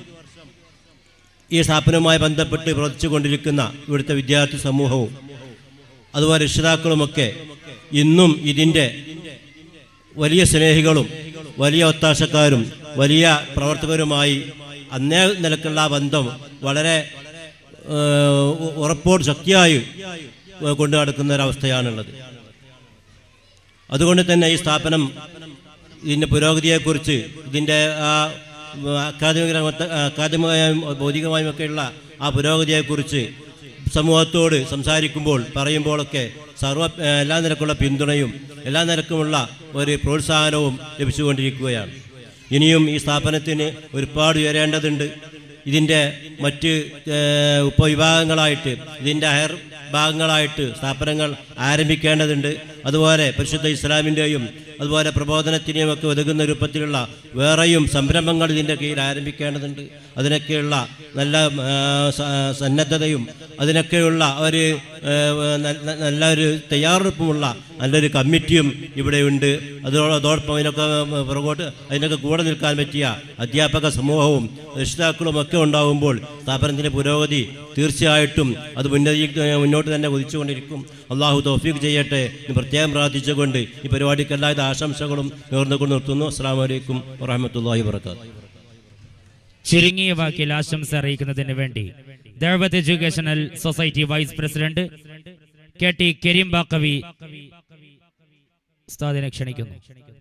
ഈ സ്ഥാപനവുമായി ബന്ധപ്പെട്ട് പ്രവർത്തിച്ചു കൊണ്ടിരിക്കുന്ന ഇവിടുത്തെ വിദ്യാർത്ഥി സമൂഹവും അതുപോലെ രക്ഷിതാക്കളുമൊക്കെ ഇന്നും ഇതിൻ്റെ വലിയ സ്നേഹികളും വലിയ ഒത്താശക്കാരും വലിയ പ്രവർത്തകരുമായി അന്നേ നിലക്കുള്ള ആ ബന്ധം വളരെ ഏഹ്, ഉ- ഉറപ്പോട് ശക്തിയായി ഏഹ്, കൊണ്ടു നടക്കുന്ന ഒരവസ്ഥയാണുള്ളത് അതുകൊണ്ട് തന്നെ ഈ സ്ഥാപനം ഇതിൻ്റെ പുരോഗതിയെക്കുറിച്ച് ഇതിൻ്റെ ആ അക്കാദമിക രംഗത്ത് അക്കാദമികമായും ഭൗതികമായും ഒക്കെയുള്ള ആ പുരോഗതിയെക്കുറിച്ച് സമൂഹത്തോട് സംസാരിക്കുമ്പോൾ പറയുമ്പോഴൊക്കെ സർവ എല്ലാ നിരക്കുള്ള പിന്തുണയും എല്ലാ നിരക്കുമുള്ള ഒരു പ്രോത്സാഹനവും ലഭിച്ചുകൊണ്ടിരിക്കുകയാണ് ഇനിയും ഈ സ്ഥാപനത്തിന് ഒരുപാട് ഉയരേണ്ടതുണ്ട് ഇതിൻ്റെ മറ്റ് ഏഹ്, ഉപവിഭാഗങ്ങളായിട്ട് ഇതിൻ്റെ ഹയർ ഭാഗങ്ങളായിട്ട് സ്ഥാപനങ്ങൾ ആരംഭിക്കേണ്ടതുണ്ട് അതുപോലെ പരിശുദ്ധ ഇസ്ലാമിൻ്റെയും അതുപോലെ പ്രബോധനത്തിനെയും ഒക്കെ ഒതുങ്ങുന്ന രൂപത്തിലുള്ള വേറെയും സംരംഭങ്ങൾ ഇതിൻ്റെ കീഴിൽ ആരംഭിക്കേണ്ടതുണ്ട് അതിനൊക്കെയുള്ള നല്ല ആ, സ- സന്നദ്ധതയും അതിനൊക്കെയുള്ള ഒരു ആ, നല്ല നല്ല ഒരു തയ്യാറെടുപ്പുമുള്ള നല്ലൊരു കമ്മിറ്റിയും ഇവിടെയുണ്ട് അതോട് അതോടൊപ്പം അതിനൊക്കെ പുറകോട്ട് അതിനൊക്കെ കൂടെ നിൽക്കാൻ പറ്റിയ അധ്യാപക സമൂഹവും രക്ഷിതാക്കളും ഒക്കെ ഉണ്ടാകുമ്പോൾ സ്ഥാപനത്തിൻ്റെ പുരോഗതി തീർച്ചയായിട്ടും അത് മുന്നോട്ട് മുന്നോട്ട് തന്നെ കുതിച്ചുകൊണ്ടിരിക്കും അള്ളാഹു തൗഫീഖ് ചെയ്യട്ടെ എന്ന് പ്രത്യേകം പ്രാർത്ഥിച്ചുകൊണ്ട് ഈ പരിപാടിക്ക് എല്ലാവിധ ആശംസകളും നേർന്നുകൊണ്ട് നിർത്തുന്നു അസ്സാം വലൈക്കും വറഹമത്തല്ലാഹി വർക്കാത്തു ചുരുങ്ങിയ വാക്കിൽ ആശംസ അറിയിക്കുന്നതിന് വേണ്ടി ദഴവത്ത് educational society vice president K T Karim Baqavi ഉസ്താദിനെ ക്ഷണിക്കുന്നു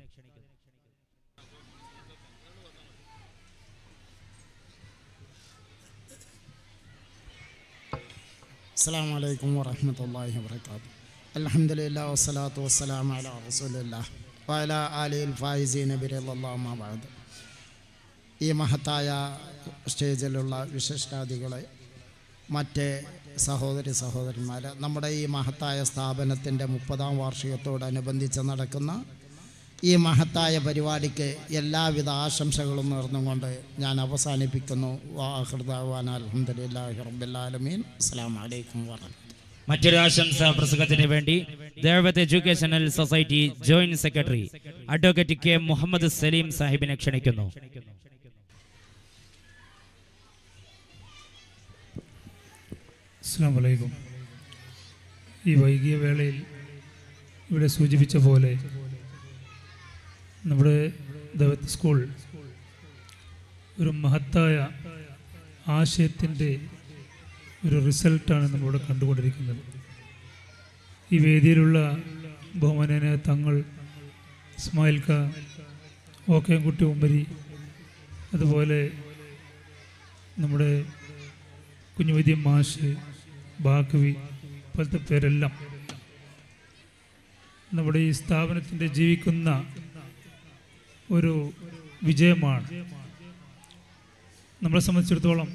السلام عليكم ورحمة الله وبركاته الحمد لله والصلاة والسلام على رسول الله وعلى آله الفائزين برضا الله ما بعد ഈ മഹത്തായ സ്റ്റേജിലുള്ള വിശിഷ്ടാദികളെ മറ്റ് സഹോദരി സഹോദരന്മാരെ നമ്മുടെ ഈ മഹത്തായ സ്ഥാപനത്തിൻ്റെ മുപ്പതാം വാർഷികത്തോടനുബന്ധിച്ച് നടക്കുന്ന ഈ മഹത്തായ പരിപാടിക്ക് എല്ലാവിധ ആശംസകളും നേർന്നുകൊണ്ട് ഞാൻ അവസാനിപ്പിക്കുന്നു വാഹൃദാൻ അലഹമുല്ലാഹി റബ്ബുലാലമീൻ അസ്സാം വലൈക്കും വാഹമത്ത് മറ്റൊരു ആശംസ പ്രസംഗത്തിന് വേണ്ടി Dawat educational society joint secretary advocate K Muhammad Salim സാഹിബിനെ ക്ഷണിക്കുന്നു അസ്സാം വലൈക്കും ഈ വൈകിയ വേളയിൽ ഇവിടെ സൂചിപ്പിച്ച പോലെ നമ്മുടെ ദവത്ത് സ്കൂൾ ഒരു മഹത്തായ ആശയത്തിൻ്റെ ഒരു റിസൾട്ടാണ് നമ്മളിവിടെ കണ്ടുകൊണ്ടിരിക്കുന്നത് ഈ വേദിയിലുള്ള ബഹുമാനന തങ്ങൾ ഇസ്മായിൽ ഖാ ഓക്കയംകുട്ടി ഉമ്മരി അതുപോലെ നമ്മുടെ കുഞ്ഞുവൈദ്യം മാഷ് ബാക്കവി പോലത്തെ പേരെല്ലാം നമ്മുടെ ഈ സ്ഥാപനത്തിൻ്റെ ജീവിക്കുന്ന ഒരു വിജയമാണ് നമ്മളെ സംബന്ധിച്ചിടത്തോളം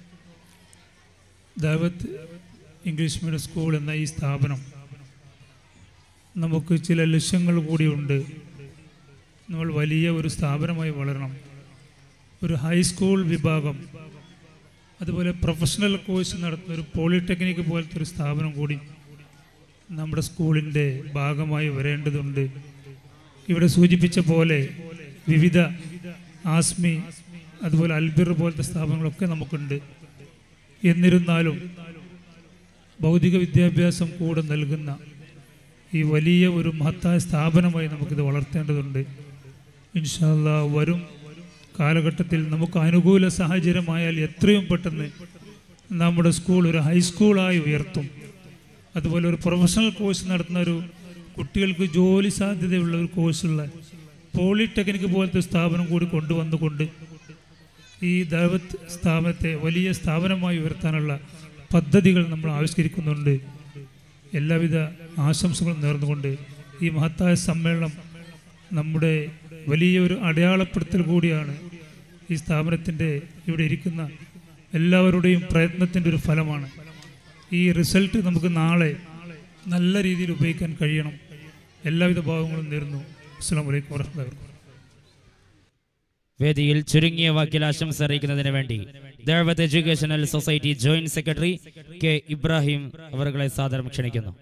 ദാവത്ത് ഇംഗ്ലീഷ് മീഡിയം സ്കൂൾ എന്ന ഈ സ്ഥാപനം നമുക്ക് ചില ലക്ഷ്യങ്ങൾ കൂടിയുണ്ട് നമ്മൾ വലിയ ഒരു സ്ഥാപനമായി വളരണം ഒരു ഹൈസ്കൂൾ വിഭാഗം അതുപോലെ പ്രൊഫഷണൽ കോഴ്സ് നടത്തുന്ന ഒരു പോളിടെക്നിക് പോലത്തെ ഒരു സ്ഥാപനം കൂടി നമ്മുടെ സ്കൂളിൻ്റെ ഭാഗമായി വരേണ്ടതുണ്ട് ഇവിടെ സൂചിപ്പിച്ച പോലെ വിവിധ ആസ്മി അതുപോലെ അൽബിർ പോലത്തെ സ്ഥാപനങ്ങളൊക്കെ നമുക്കുണ്ട് എന്നിരുന്നാലും ഭൗതിക വിദ്യാഭ്യാസം കൂടെ നൽകുന്ന ഈ വലിയ ഒരു മഹത്തായ സ്ഥാപനമായി നമുക്കിത് വളർത്തേണ്ടതുണ്ട് ഇൻഷാല്ല വരും കാലഘട്ടത്തിൽ നമുക്ക് അനുകൂല സാഹചര്യമായാൽ എത്രയും പെട്ടെന്ന് നമ്മുടെ സ്കൂൾ ഒരു ഹൈസ്കൂളായി ഉയർത്തും അതുപോലെ ഒരു പ്രൊഫഷണൽ കോഴ്സ് നടത്തുന്ന ഒരു കുട്ടികൾക്ക് ജോലി സാധ്യതയുള്ള ഒരു കോഴ്സുള്ള പോളിടെക്നിക് പോലത്തെ സ്ഥാപനം കൂടി കൊണ്ടുവന്നുകൊണ്ട് ഈ ദൈവത്ത് സ്ഥാപനത്തെ വലിയ സ്ഥാപനമായി ഉയർത്താനുള്ള പദ്ധതികൾ നമ്മൾ ആവിഷ്കരിക്കുന്നുണ്ട് എല്ലാവിധ ആശംസകളും നേർന്നുകൊണ്ട് ഈ മഹത്തായ സമ്മേളനം നമ്മുടെ വലിയൊരു അടയാളപ്പെടുത്തൽ കൂടിയാണ് ഈ സ്ഥാപനത്തിൻ്റെ ഇവിടെ ഇരിക്കുന്ന എല്ലാവരുടെയും പ്രയത്നത്തിൻ്റെ ഒരു ഫലമാണ് ഈ റിസൾട്ട് നമുക്ക് നാളെ നല്ല രീതിയിൽ ഉപയോഗിക്കാൻ കഴിയണം എല്ലാവിധ ഭാവങ്ങളും നേരുന്നു അസ്സാം വലൈക്കും വാഹമത്തുള്ള വേദിയിൽ ചുരുങ്ങിയ വാക്കിൽ ആശംസ അറിയിക്കുന്നതിന് വേണ്ടി Dawat educational society joint secretary K Ibrahim അവരുടെ സാദരം ക്ഷണിക്കുന്നു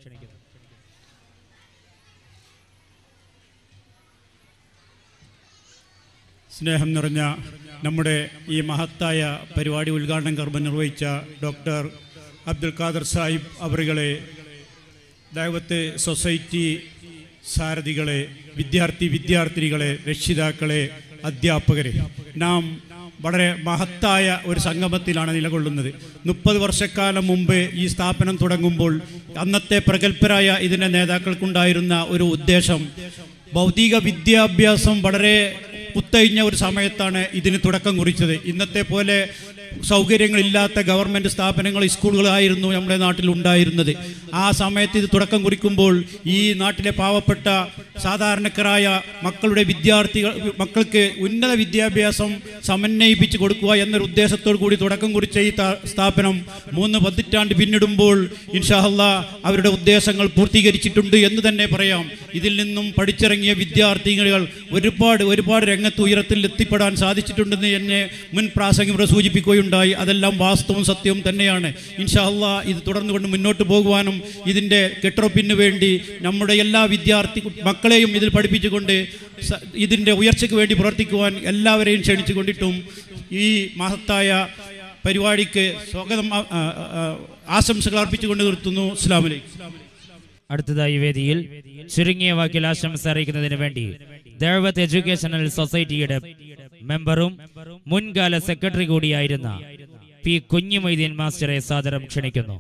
സ്നേഹം നിറഞ്ഞ നമ്മുടെ ഈ മഹത്തായ പരിപാടി ഉദ്ഘാടനം കർമ്മം നിർവഹിച്ച ഡോക്ടർ അബ്ദുൽ ഖാദർ സാഹിബ് അവറുകളെ ദൈവത്തെ സൊസൈറ്റി സാരഥികളെ വിദ്യാർത്ഥി വിദ്യാർത്ഥിനികളെ രക്ഷിതാക്കളെ അധ്യാപകരെ നാം വളരെ മഹത്തായ ഒരു സംഗമത്തിലാണ് നിലകൊള്ളുന്നത് മുപ്പത് വർഷക്കാലം മുമ്പ് ഈ സ്ഥാപനം തുടങ്ങുമ്പോൾ അന്നത്തെ പ്രഗത്ഭരായ ഇതിൻ്റെ നേതാക്കൾക്കുണ്ടായിരുന്ന ഒരു ഉദ്ദേശം ഭൗതിക വിദ്യാഭ്യാസം വളരെ കുത്തഴിഞ്ഞ ഒരു സമയത്താണ് ഇതിന് തുടക്കം കുറിച്ചത് ഇന്നത്തെ പോലെ സൗകര്യങ്ങളില്ലാത്ത ഗവൺമെൻറ് സ്ഥാപനങ്ങൾ സ്കൂളുകളായിരുന്നു നമ്മുടെ നാട്ടിൽ ഉണ്ടായിരുന്നത് ആ സമയത്ത് ഇത് തുടക്കം കുറിക്കുമ്പോൾ ഈ നാട്ടിലെ പാവപ്പെട്ട സാധാരണക്കാരായ മക്കളുടെ വിദ്യാർത്ഥികൾ മക്കൾക്ക് ഉന്നത വിദ്യാഭ്യാസം സമന്വയിപ്പിച്ച് കൊടുക്കുക എന്നൊരു ഉദ്ദേശത്തോടു കൂടി തുടക്കം കുറിച്ച ഈ ത- സ്ഥാപനം മൂന്ന് പതിറ്റാണ്ട് പിന്നിടുമ്പോൾ ഇൻഷാല്ല അവരുടെ ഉദ്ദേശങ്ങൾ പൂർത്തീകരിച്ചിട്ടുണ്ട് എന്ന് തന്നെ പറയാം ഇതിൽ നിന്നും പഠിച്ചിറങ്ങിയ വിദ്യാർത്ഥികൾ ഒരുപാട് ഒരുപാട് രംഗത്ത് ഉയരത്തിൽ എത്തിപ്പെടാൻ സാധിച്ചിട്ടുണ്ടെന്ന് എന്നെ മുൻ പ്രാസംഗികർ സൂചിപ്പിക്കുകയുണ്ടായി അതെല്ലാം വാസ്തവവും സത്യവും തന്നെയാണ് ഇൻഷാല്ല ഇത് തുടർന്നുകൊണ്ട് മുന്നോട്ട് പോകുവാനും ഇതിൻ്റെ കെട്ടുറപ്പിന് വേണ്ടി നമ്മുടെ എല്ലാ വിദ്യാർത്ഥി കു- മക്കളെയും ഇതിൽ പഠിപ്പിച്ചുകൊണ്ട് സ- ഇതിൻ്റെ ഉയർച്ചയ്ക്ക് വേണ്ടി പ്രവർത്തിക്കുവാൻ എല്ലാവരെയും ക്ഷണിച്ചുകൊണ്ടിട്ടും ഈ മഹത്തായ പരിപാടിക്ക് സ്വാഗതം ആ- ആ- ആ- ആശംസകൾ അർപ്പിച്ചുകൊണ്ട് നിർത്തുന്നു അസ്സാം വലൈക്കും അടുത്തതായി വേദിയിൽ ചുരുങ്ങിയ വാക്കിൽ ആശംസ അറിയിക്കുന്നതിന് വേണ്ടി ദേവത്ത് എഡ്യൂക്കേഷണൽ സൊസൈറ്റിയുടെ മെമ്പറും മുൻകാല സെക്രട്ടറി കൂടിയായിരുന്ന പി കുഞ്ഞുമൊയ്തീൻ മാസ്റ്ററെ സാദരം ക്ഷണിക്കുന്നു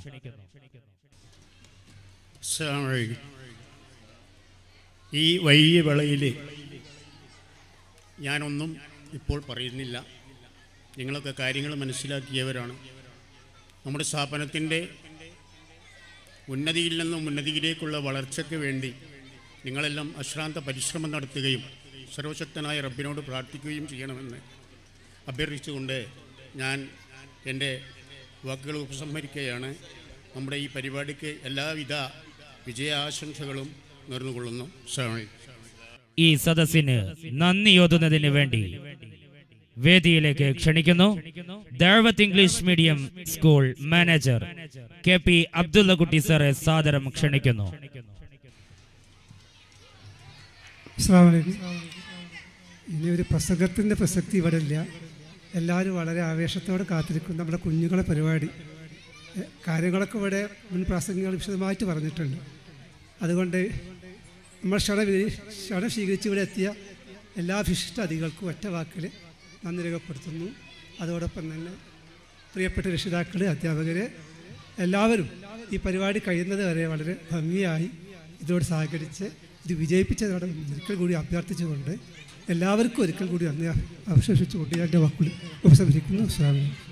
അസ്സലാമു അലൈക്കും. ഈ വൈകിയ വേളയിൽ ഞാനൊന്നും ഇപ്പോൾ പറയുന്നില്ല നിങ്ങളൊക്കെ കാര്യങ്ങൾ മനസ്സിലാക്കിയവരാണ് നമ്മുടെ സ്ഥാപനത്തിൻ്റെ ഉന്നതിയിൽ നിന്നും ഉന്നതിയിലേക്കുള്ള വളർച്ചയ്ക്ക് വേണ്ടി നിങ്ങളെല്ലാം അശ്രാന്ത പരിശ്രമം നടത്തുകയും സർവശക്തനായ റബ്ബിനോട് പ്രാർത്ഥിക്കുകയും ചെയ്യണമെന്ന് അഭ്യർത്ഥിച്ചുകൊണ്ട് ഞാൻ എൻ്റെ വാക്കുകൾ ഉപസംഹരിക്കുകയാണ് നമ്മുടെ ഈ പരിപാടിക്ക് എല്ലാവിധ വിജയാശംസകളും നേർന്നുകൊള്ളുന്നു സ്വാമി ഈ സദസ്സിന് നന്ദി ഓതുന്നതിന് വേണ്ടി വേദിയിലേക്ക് ക്ഷണിക്കുന്നു Dawat English medium school manager K P Abdullakutty സാറെ സാദരം ക്ഷണിക്കുന്നു അസ്സാമലൈക്കും ഇനി ഒരു പ്രസംഗത്തിൻ്റെ പ്രസക്തി ഇവിടെ ഇല്ല എല്ലാവരും വളരെ ആവേശത്തോടെ കാത്തിരിക്കും നമ്മുടെ കുഞ്ഞുങ്ങളെ പരിപാടി എ, കാര്യങ്ങളൊക്കെ ഇവിടെ മുൻ പ്രാസംഗികൾ വിശദമായിട്ട് പറഞ്ഞിട്ടുണ്ട് അതുകൊണ്ട് നമ്മൾ ക്ഷണ ക്ഷണം സ്വീകരിച്ച് ഇവിടെ എത്തിയ എല്ലാ വിശിഷ്ട അതികൾക്കും ഒറ്റ വാക്കിൽ നന്ദി രേഖപ്പെടുത്തുന്നു അതോടൊപ്പം തന്നെ പ്രിയപ്പെട്ട രക്ഷിതാക്കൾ അധ്യാപകർ എല്ലാവരും ഈ പരിപാടി കഴിയുന്നത് വരെ വളരെ ഭംഗിയായി ഇതോട് സഹകരിച്ച് ഇത് വിജയിപ്പിച്ചതോടെ ഒരിക്കൽ കൂടി അഭ്യർത്ഥിച്ചുകൊണ്ട് എല്ലാവർക്കും ഒരിക്കൽ കൂടി നന്ദി അവശേഷിച്ചുകൊണ്ട് ഞാൻ എൻ്റെ വാക്കുകൾ ഉപസംഹരിക്കുന്നു അസ്സാം വലൈക്കും